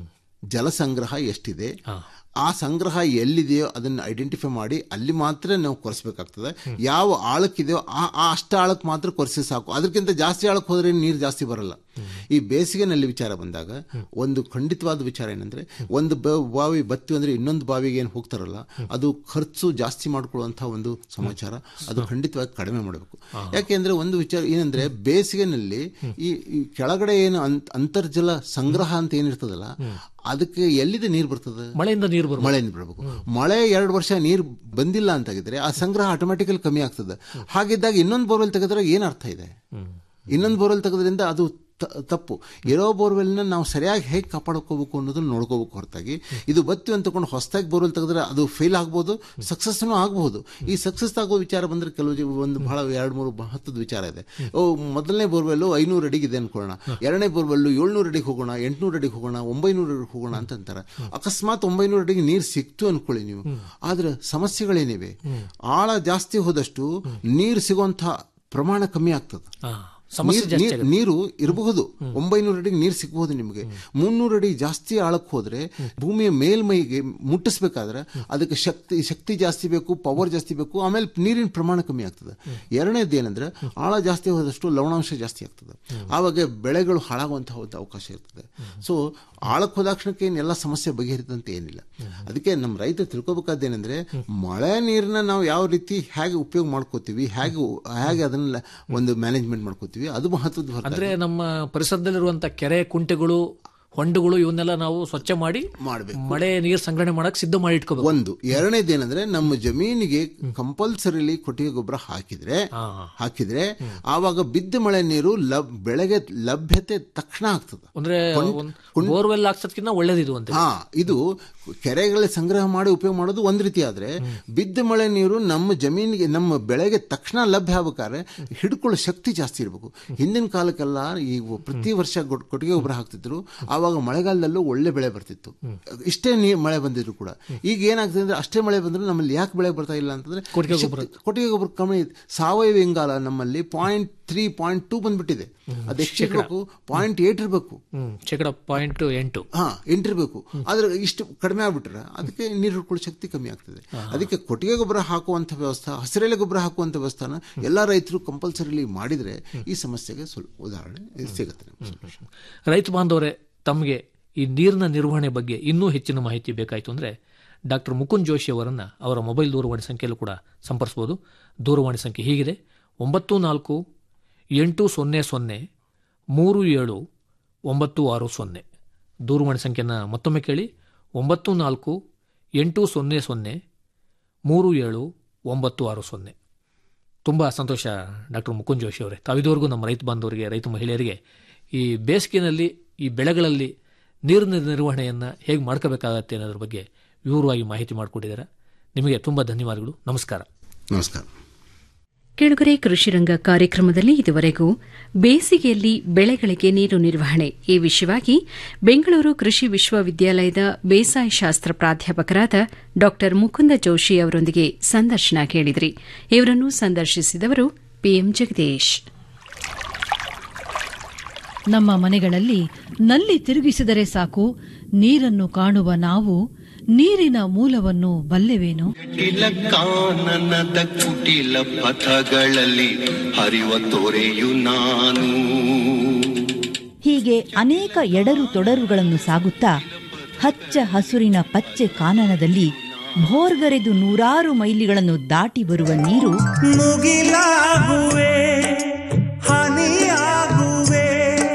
ಜಲ ಸಂಗ್ರಹ ಎಷ್ಟಿದೆ ಆ ಸಂಗ್ರಹ ಎಲ್ಲಿದೆಯೋ ಅದನ್ನು ಐಡೆಂಟಿಫೈ ಮಾಡಿ ಅಲ್ಲಿ ಮಾತ್ರ ನಾವು ಕೊರೆಸ್ಬೇಕಾಗ್ತದೆ ಯಾವ ಆಳಕ್ಕಿದೆಯೋ ಆ ಆ ಅಷ್ಟು ಆಳಕ್ಕೆ ಮಾತ್ರ ಕೊರೆಸಿ ಸಾಕು ಅದಕ್ಕಿಂತ ಜಾಸ್ತಿ ಆಳಕ್ಕೆ ಹೋದ್ರೆ ನೀರು ಜಾಸ್ತಿ ಬರಲ್ಲ ಈ ಬೇಸಿಗೆನಲ್ಲಿ ವಿಚಾರ ಬಂದಾಗ ಒಂದು ಖಂಡಿತವಾದ ವಿಚಾರ ಏನಂದ್ರೆ ಒಂದು ಬ- ಬಾವಿ ಬತ್ತಿ ಅಂದ್ರೆ ಇನ್ನೊಂದು ಬಾವಿಗೆ ಏನು ಹೋಗ್ತಾರಲ್ಲ ಅದು ಖರ್ಚು ಜಾಸ್ತಿ ಮಾಡ್ಕೊಳ್ಳುವಂಥ ಒಂದು ಸಮಾಚಾರ ಅದು ಖಂಡಿತವಾಗಿ ಕಡಿಮೆ ಮಾಡಬೇಕು ಯಾಕೆಂದ್ರೆ ಒಂದು ವಿಚಾರ ಏನಂದ್ರೆ ಬೇಸಿಗೆನಲ್ಲಿ ಈ ಈ ಕೆಳಗಡೆ ಏನು ಅಂತ್- ಅಂತರ್ಜಲ ಸಂಗ್ರಹ ಅಂತ ಏನಿರ್ತದಲ್ಲ ಅದಕ್ಕೆ ಎಲ್ಲಿದೆ ನೀರು ಬರ್ತದೆ ಮಳೆಯಿಂದ ನೀರು ಬರುವ ಮಳೆಯಿಂದ ಬರಬೇಕು ಮಳೆ ಎರಡು ವರ್ಷ ನೀರು ಬಂದಿಲ್ಲ ಅಂತಾಗಿದ್ರೆ ಆ ಸಂಗ್ರಹ ಆಟೋಮೆಟಿಕಲಿ ಕಮ್ಮಿ ಆಗ್ತದೆ ಹಾಗಿದ್ದಾಗ ಇನ್ನೊಂದು ಬೋರ್ವೆಲ್ ತೆಗೆದ್ರೆ ಏನು ಅರ್ಥ ಇದೆ ಇನ್ನೊಂದು ಬೋರ್ವೆಲ್ ತೆಗೆದ್ರಿಂದ ಅದು ತ- ತಪ್ಪು ಇರೋ ಬೋರ್ವೆಲ್ನ ನಾವು ಸರಿಯಾಗಿ ಹೇಗೆ ಕಾಪಾಡ್ಕೋಬೇಕು ಅನ್ನೋದನ್ನ ನೋಡ್ಕೋಬೇಕು ಹೊರತಾಗಿ ಇದು ಬತ್ತು ಅಂತ ತಗೊಂಡು ಹೊಸದಾಗಿ ಬೋರ್ವೆಲ್ ತೆಗೆದ್ರೆ ಅದು ಫೇಲ್ ಆಗ್ಬೋದು ಸಕ್ಸಸ್ನೂ ಆಗಬಹುದು ಈ ಸಕ್ಸಸ್ ಆಗೋ ವಿಚಾರ ಬಂದ್ರೆ ಕೆಲವು ಜಿ- ಒಂದು ಬಹಳ ಎರಡು ಮೂರು ಮಹತ್ವದ ವಿಚಾರ ಇದೆ ಓ ಮೊದಲನೇ ಬೋರ್ವೆಲ್ಲು ಐನೂರು ಅಡಿಗೆ ಅನ್ಕೊಳ್ಳೋಣ ಎರಡನೇ ಬೋರ್ವೆಲ್ಲು ಏಳ್ನೂರು ಅಡಿಗೆ ಹೋಗೋಣ ಎಂಟ್ನೂರು ಅಡಿಗೆ ಹೋಗೋಣ ಒಂಬೈನೂರು ಅಡಿಗೆ ಹೋಗೋಣ ಅಂತ ಅಂತಾರೆ ಅಕಸ್ಮಾತ್ ಒಂಬೈನೂರು ಅಡಿಗೆ ನೀರು ಸಿಕ್ತು ಅನ್ಕೊಳ್ಳಿ ನೀವು ಆದ್ರೆ ಸಮಸ್ಯೆಗಳೇನಿವೆ ಆಳ ಜಾಸ್ತಿ ಹೋದಷ್ಟು ನೀರು ಸಿಗುವಂಥ ಪ್ರಮಾಣ ಕಮ್ಮಿ ಆಗ್ತದೆ ಹಾ, ಸಮಸ್ಯೆ ನೀರ್- ಜಾಸ್ತಿ ನೀರ್- ಆಗುತ್ತೆ. ನೀರು ಇರಬಹುದು ಒಂಬೈನೂರು ಅಡಿಗೆ ನೀರು ಸಿಗಬಹುದು ನಿಮಗೆ ಮುನ್ನೂರು ಅಡಿ ಜಾಸ್ತಿ ಆಳಕ್ಕೆ ಹೋದ್ರೆ ಭೂಮಿಯ ಮೇಲ್ಮೈಗೆ ಮುಟ್ಟಿಸ್ಬೇಕಾದ್ರೆ ಅದಕ್ಕೆ ಶಕ್ತಿ ಶಕ್ತಿ ಜಾಸ್ತಿ ಬೇಕು ಪವರ್ ಜಾಸ್ತಿ ಬೇಕು ಆಮೇಲೆ ನೀರಿನ ಪ್ರಮಾಣ ಕಮ್ಮಿ ಆಗ್ತದೆ ಎರಡನೇದು ಏನಂದ್ರೆ ಆಳ ಜಾಸ್ತಿ ಹೋದಷ್ಟು ಲವಣಾಂಶ ಜಾಸ್ತಿ ಆಗ್ತದೆ ಆವಾಗ ಬೆಳೆಗಳು ಹಾಳಾಗುವಂತಹ ಒಂದು ಅವಕಾಶ ಇರ್ತದೆ ಸೊ ಆಳಕ್ಕೆ ಹೋದಾಕ್ಷಣಕ್ಕೆ ಏನೆಲ್ಲ ಸಮಸ್ಯೆ ಬಗೆಹರಿದಂತೆ ಏನಿಲ್ಲ ಅದಕ್ಕೆ ನಮ್ಮ ರೈತರು ತಿಳ್ಕೊಬೇಕಾದ್ದೇನೆಂದ್ರೆ ಮಳೆ ನೀರನ್ನ ನಾವು ಯಾವ ರೀತಿ ಹೇಗೆ ಉಪಯೋಗ ಮಾಡ್ಕೋತೀವಿ ಹೇಗೆ ಹೇಗೆ ಅದನ್ನ ಒಂದು ಮ್ಯಾನೇಜ್ಮೆಂಟ್ ಮಾಡ್ಕೋತೀವಿ ಅದು ಮಹತ್ವದ ಹೊರತಾಗಿ ಅಂದ್ರೆ ನಮ್ಮ ಪರಿಸರದಲ್ಲಿರುವಂತ ಕೆರೆ ಕುಂಟೆಗಳು ಹೊಂಡುಗಳು ಇವನ್ನೆಲ್ಲ ನಾವು ಸ್ವಚ್ಛ ಮಾಡಿ ಮಾಡ್ಬೇಕು. ಮಳೆ ನೀರು ಸಂಗ್ರಹಣೆ ಮಾಡಕ್ ಸಿದ್ಧ ಮಾಡಿ ಇಟ್ಕೋಬೇಕು ಒಂದು ಎರಡನೇದೇನಂದ್ರೆ ನಮ್ಮ ಜಮೀನಿಗೆ ಕಂಪಲ್ಸರಿಲಿ ಕೊಟ್ಟಿಗೆ ಗೊಬ್ಬರ ಹಾಕಿದ್ರೆ ಹಾಕಿದ್ರೆ ಆವಾಗ ಬಿದ್ದ ಮಳೆ ನೀರು ಲಬ್ ಬೆಳೆಗೆ ಲಭ್ಯತೆ ತಕ್ಷಣ ಆಗ್ತದೆ ಅಂದ್ರೆ ಬೋರ್ವೆಲ್ ಹಾಕ್ಸೋದ್ಕಿಂತ ಒಳ್ಳೇದಿದು ಅಂತ ಹಾ ಇದು ಕೆರೆಗಳಲ್ಲಿ ಸಂಗ್ರಹ ಮಾಡಿ ಉಪಯೋಗ ಮಾಡೋದು ಒಂದ್ ರೀತಿ ಆದ್ರೆ ಬಿದ್ದ ಮಳೆ ನೀರು ನಮ್ಮ ಜಮೀನಿಗೆ ನಮ್ಮ ಬೆಳೆಗೆ ತಕ್ಷಣ ಲಭ್ಯ ಆಗ್ಬೇಕಾದ್ರೆ ಹಿಡ್ಕೊಳ್ಳೋ ಶಕ್ತಿ ಜಾಸ್ತಿ ಇರಬೇಕು ಹಿಂದಿನ ಕಾಲಕ್ಕೆಲ್ಲ ಈ ಪ್ರತಿ ವರ್ಷ ಗೊಟ್- ಕೊಟ್ಟಿಗೆ ಗೊಬ್ಬರ ಹಾಕ್ತಿದ್ರು ಆವಾಗ ಮಳೆಗಾಲದಲ್ಲೂ ಒಳ್ಳೆ ಬೆಳೆ ಬರ್ತಿತ್ತು ಇಷ್ಟೇ ನೀ ಮಳೆ ಬಂದಿದ್ರು ಕೂಡ ಈಗ ಏನಾಗ್ತದೆ ಅಂದ್ರೆ ಅಷ್ಟೇ ಮಳೆ ಬಂದ್ರೆ ನಮ್ಮಲ್ಲಿ ಯಾಕೆ ಬೆಳೆ ಬರ್ತಾ ಇಲ್ಲ ಅಂತಂದ್ರೆ ಕೊಟ್ಟಿಗೆ ಶಕ್ತಿ- ಕೊಟ್ಟಿಗೆ ಗೊಬ್ಬರ ಕಮ್ಮಿ ಇದೆ. ಸಾವಯವ ಇಂಗಾಲ ನಮ್ಮಲ್ಲಿ ಪಾಯಿಂಟ್ ತ್ರೀ ಪಾಯಿಂಟ್ ಟೂ ಬಂದ್ಬಿಟ್ಟಿದೆ ಅದು ಎಷ್ಟು ಇರಬೇಕು ಪಾಯಿಂಟ್ ಏಟ್ ಇರಬೇಕು ಹ್ಮ್ ಶೇಕಡ ಪಾಯಿಂಟ್ ಎಂಟು ಹಾ ಎಂಟಿರ್ಬೇಕು ಆದ್ರೆ ಇಷ್ಟು ಕಡಿಮೆ ಆಗ್ಬಿಟ್ರೆ ಅದಕ್ಕೆ ನೀರು ಹಿಡ್ಕೊಳ್ಳೋ ಶಕ್ತಿ ಕಮ್ಮಿ ಆಗ್ತದೆ ಅದಕ್ಕೆ ಕೊಟ್ಟಿಗೆ ಗೊಬ್ಬರ ಹಾಕುವಂತ ವ್ಯವಸ್ಥೆ ಹಸಿರೆಲೆ ಗೊಬ್ಬರ ಹಾಕುವಂತ ವ್ಯವಸ್ಥೆನ ಎಲ್ಲಾ ರೈತರು ಕಂಪಲ್ಸರಿಲಿ ಮಾಡಿದ್ರೆ ಈ ಸಮಸ್ಯೆಗೆ ಸ್ವಲ್ಪ ಉದಾಹರಣೆ ಸಿಗುತ್ತೆ ನಮ್ಗೆ solution. ರೈತ ಬಾಂಧವರೇ ತಮಗೆ ಈ ನೀರಿನ ನಿರ್ವಹಣೆ ಬಗ್ಗೆ ಇನ್ನೂ ಹೆಚ್ಚಿನ ಮಾಹಿತಿ ಬೇಕಾಯಿತು ಅಂದರೆ ಡಾಕ್ಟರ್ ಮುಕುಂದ್ ಜೋಶಿ ಅವರನ್ನು ಅವರ ಮೊಬೈಲ್ ದೂರವಾಣಿ ಸಂಖ್ಯೆಯಲ್ಲೂ ಕೂಡ ಸಂಪರ್ಸ್ಬೋದು ದೂರವಾಣಿ ಸಂಖ್ಯೆ ಹೀಗಿದೆ ಒಂಬತ್ತು ನಾಲ್ಕು ಎಂಟು ಸೊನ್ನೆ ಸೊನ್ನೆ ಮೂರು ಏಳು ಒಂಬತ್ತು ಆರು ಸೊನ್ನೆ ದೂರವಾಣಿ ಸಂಖ್ಯೆನ ಮತ್ತೊಮ್ಮೆ ಕೇಳಿ ಒಂಬತ್ತು ನಾಲ್ಕು ಎಂಟು ಸೊನ್ನೆ ಸೊನ್ನೆ ಮೂರು ಏಳು ಒಂಬತ್ತು ಆರು ಸೊನ್ನೆ ತುಂಬ ಸಂತೋಷ ಡಾಕ್ಟರ್ ಮುಕುಂದ್ ಜೋಶಿ ಅವರೇ ತಾವಿದುವರೆಗೂ ನಮ್ಮ ರೈತ ಬಾಂಧವರಿಗೆ ರೈತ ಮಹಿಳೆಯರಿಗೆ ಈ ಬೇಸಿಗೆನಲ್ಲಿ ಈ ಬೆಳೆಗಳಲ್ಲಿ ನೀರಿನ ನಿರ್ವಹಣೆಯನ್ನು ಹೇಗೆ ಮಾಡ್ಕೋಬೇಕಾಗತ್ತೆ ಅನ್ನೋದ್ರ ಬಗ್ಗೆ ವಿವರವಾಗಿ ಮಾಹಿತಿ ಮಾಡಿಕೊಟ್ಟಿದ್ದಾರೆ ನಿಮಗೆ ತುಂಬ ಧನ್ಯವಾದಗಳು ನಮಸ್ಕಾರ ನಮಸ್ಕಾರ ಕೆಳಗರೆ ಕೃಷಿರಂಗ ಕಾರ್ಯಕ್ರಮದಲ್ಲಿ ಇದುವರೆಗೂ ಬೇಸಿಗೆಯಲ್ಲಿ ಬೆಳೆಗಳಿಗೆ ನೀರು ನಿರ್ವಹಣೆ ಈ ವಿಷಯವಾಗಿ ಬೆಂಗಳೂರು ಕೃಷಿ ವಿಶ್ವವಿದ್ಯಾಲಯದ ಬೇಸಾಯ ಶಾಸ್ತ್ರ ಪ್ರಾಧ್ಯಾಪಕರಾದ ಡಾ ಮುಕುಂದ ಜೋಶಿ ಅವರೊಂದಿಗೆ ಸಂದರ್ಶನ ಕೇಳಿದ್ರಿ ಇವರನ್ನು ಸಂದರ್ಶಿಸಿದವರು ಪಿಎಂ ಜಗದೀಶ್ ನಮ್ಮ ಮನೆಗಳಲ್ಲಿ ನಲ್ಲಿ ತಿರುಗಿಸಿದರೆ ಸಾಕು ನೀರನ್ನು ಕಾಣುವ ನಾವು ನೀರಿನ ಮೂಲವನ್ನು ಬಲ್ಲೆವೇನು ಕುಟಿಲ ಕಾನನದ ಕುಟಿಲ ಪಥಗಳಲ್ಲಿ ಹರಿವ ತೊರೆಯು ನಾನು ಹೀಗೆ ಅನೇಕ ಎಡರು ತೊಡರುಗಳನ್ನು ಸಾಗುತ್ತಾ ಹಚ್ಚ ಹಸುರಿನ ಪಚ್ಚೆ ಕಾನನದಲ್ಲಿ ಭೋರ್ಗರೆದು ನೂರಾರು ಮೈಲಿಗಳನ್ನು ದಾಟಿ ಬರುವ ನೀರು ಮುಗಿಲಾಗುವೆ ಹನಿಯಾಗುವೆ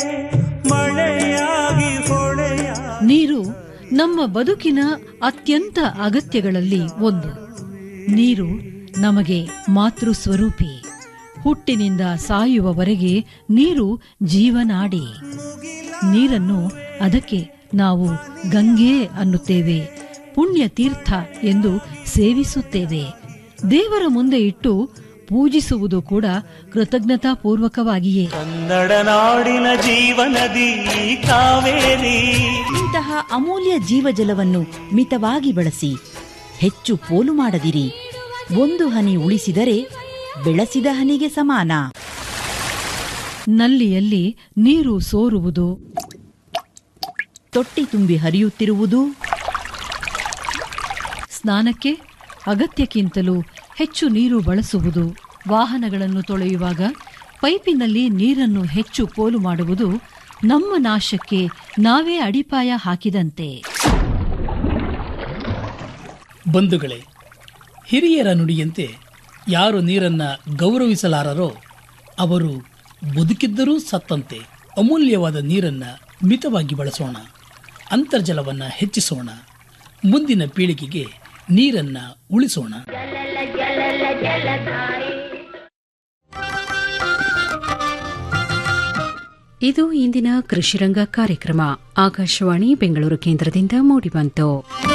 ಮಳೆಯಾಗಿ ಹೊಳೆಯ ನೀರು ನಮ್ಮ ಬದುಕಿನ ಅತ್ಯಂತ ಅಗತ್ಯಗಳಲ್ಲಿ ಒಂದು ನೀರು ನಮಗೆ ಮಾತೃ ಸ್ವರೂಪಿ ಹುಟ್ಟಿನಿಂದ ಸಾಯುವವರೆಗೆ ನೀರು ಜೀವನಾಡಿ ನೀರನ್ನು ಅದಕ್ಕೆ ನಾವು ಗಂಗೆ ಅನ್ನುತ್ತೇವೆ ಪುಣ್ಯ ತೀರ್ಥ ಎಂದು ಸೇವಿಸುತ್ತೇವೆ ದೇವರ ಮುಂದೆ ಇಟ್ಟು ಪೂಜಿಸುವುದು ಕೂಡ ಕೃತಜ್ಞತಾಪೂರ್ವಕವಾಗಿಯೇ ಕನ್ನಡ ನಾಡಿನ ಜೀವನದಿ ಕಾವೇರಿ ಇಂತಹ ಅಮೂಲ್ಯ ಜೀವಜಲವನ್ನು ಮಿತವಾಗಿ ಬಳಸಿ ಹೆಚ್ಚು ಪೋಲು ಮಾಡದಿರಿ ಒಂದು ಹನಿ ಉಳಿಸಿದರೆ ಬೆಳೆಸಿದ ಹನಿಗೆ ಸಮಾನ ನಲ್ಲಿಯಲ್ಲಿ ನೀರು ಸೋರುವುದು ತೊಟ್ಟಿ ತುಂಬಿ ಹರಿಯುತ್ತಿರುವುದು ಸ್ನಾನಕ್ಕೆ ಅಗತ್ಯಕ್ಕಿಂತಲೂ ಹೆಚ್ಚು ನೀರು ಬಳಸುವುದು ವಾಹನಗಳನ್ನು ತೊಳೆಯುವಾಗ ಪೈಪಿನಲ್ಲಿ ನೀರನ್ನು ಹೆಚ್ಚು ಪೋಲು ಮಾಡುವುದು ನಮ್ಮ ನಾಶಕ್ಕೆ ನಾವೇ ಅಡಿಪಾಯ ಹಾಕಿದಂತೆ ಬಂಧುಗಳೇ ಹಿರಿಯರ ನುಡಿಯಂತೆ ಯಾರು ನೀರನ್ನ ಗೌರವಿಸಲಾರರೋ ಅವರು ಬದುಕಿದ್ದರೂ ಸತ್ತಂತೆ ಅಮೂಲ್ಯವಾದ ನೀರನ್ನ ಮಿತವಾಗಿ ಬಳಸೋಣ ಅಂತರ್ಜಲವನ್ನ ಹೆಚ್ಚಿಸೋಣ ಮುಂದಿನ ಪೀಳಿಗೆಗೆ ನೀರನ್ನ ಉಳಿಸೋಣ ಇದು ಇಂದಿನ ಕೃಷಿರಂಗ ಕಾರ್ಯಕ್ರಮ ಆಕಾಶವಾಣಿ ಬೆಂಗಳೂರು ಕೇಂದ್ರದಿಂದ ಮೂಡಿಬಂತು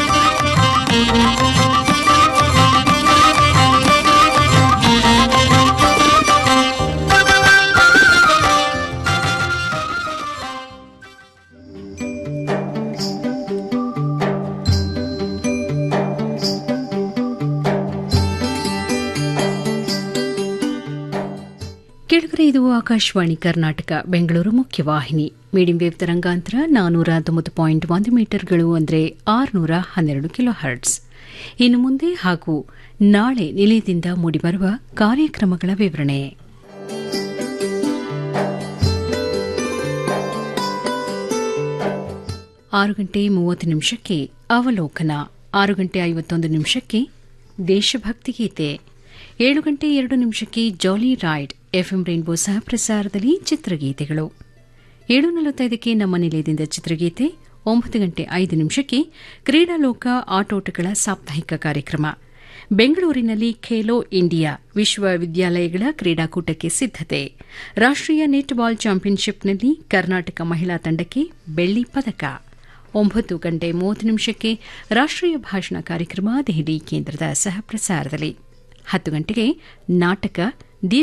ಕೆಳಗರೆ ಇದು ಆಕಾಶವಾಣಿ ಕರ್ನಾಟಕ ಬೆಂಗಳೂರು ಮುಖ್ಯವಾಹಿನಿ ಮೀಡಿಯಂ ವೇವ್ ತರಂಗಾಂತರ ನಾನೂರ ತೊಂಬತ್ತು ಪಾಯಿಂಟ್ ಒಂದು ಮೀಟರ್ಗಳು ಅಂದರೆ ಆರುನೂರ ಹನ್ನೆರಡು ಕಿಲೋ ಹರ್ಟ್ಸ್ ಇನ್ನು ಮುಂದೆ ಹಾಗೂ ನಾಳೆ ನಿಲಯದಿಂದ ಮೂಡಿಬರುವ ಕಾರ್ಯಕ್ರಮಗಳ ವಿವರಣೆ ಆರು ಗಂಟೆ ಮೂವತ್ತು ನಿಮಿಷಕ್ಕೆ ಅವಲೋಕನ ಆರು ಗಂಟೆ ಐವತ್ತೊಂದು ನಿಮಿಷಕ್ಕೆ ದೇಶಭಕ್ತಿ ಗೀತೆ ಏಳು ಗಂಟೆ ಎರಡು ನಿಮಿಷಕ್ಕೆ ಜಾಲಿ ರೈಡ್ ಎಫ್ಎಂ ರೈನ್ಬೋ ಸಹ ಪ್ರಸಾರದಲ್ಲಿ ಚಿತ್ರಗೀತೆಗಳು ಏಳು ನಲವತ್ತೈದಕ್ಕೆ ನಮ್ಮ ನಿಲಯದಿಂದ ಚಿತ್ರಗೀತೆ ಒಂಬತ್ತು ಗಂಟೆ ಐದು ನಿಮಿಷಕ್ಕೆ ಕ್ರೀಡಾಲೋಕ ಆಟೋಟಗಳ ಸಾಪ್ತಾಹಿಕ ಕಾರ್ಯಕ್ರಮ ಬೆಂಗಳೂರಿನಲ್ಲಿ ಖೇಲೋ ಇಂಡಿಯಾ ವಿಶ್ವವಿದ್ಯಾಲಯಗಳ ಕ್ರೀಡಾಕೂಟಕ್ಕೆ ಸಿದ್ದತೆ ರಾಷ್ಟ್ರೀಯ ನೆಟ್ ಬಾಲ್ ಚಾಂಪಿಯನ್ಶಿಪ್ನಲ್ಲಿ ಕರ್ನಾಟಕ ಮಹಿಳಾ ತಂಡಕ್ಕೆ ಬೆಳ್ಳಿ ಪದಕ ಒಂಬತ್ತು ಗಂಟೆ ಮೂವತ್ತು ನಿಮಿಷಕ್ಕೆ ರಾಷ್ಟ್ರೀಯ ಭಾಷಣ ಕಾರ್ಯಕ್ರಮ ದೆಹಲಿ ಕೇಂದ್ರದ ಸಹ ಪ್ರಸಾರದಲ್ಲಿ ಹತ್ತು ಗಂಟೆಗೆ ನಾಟಕ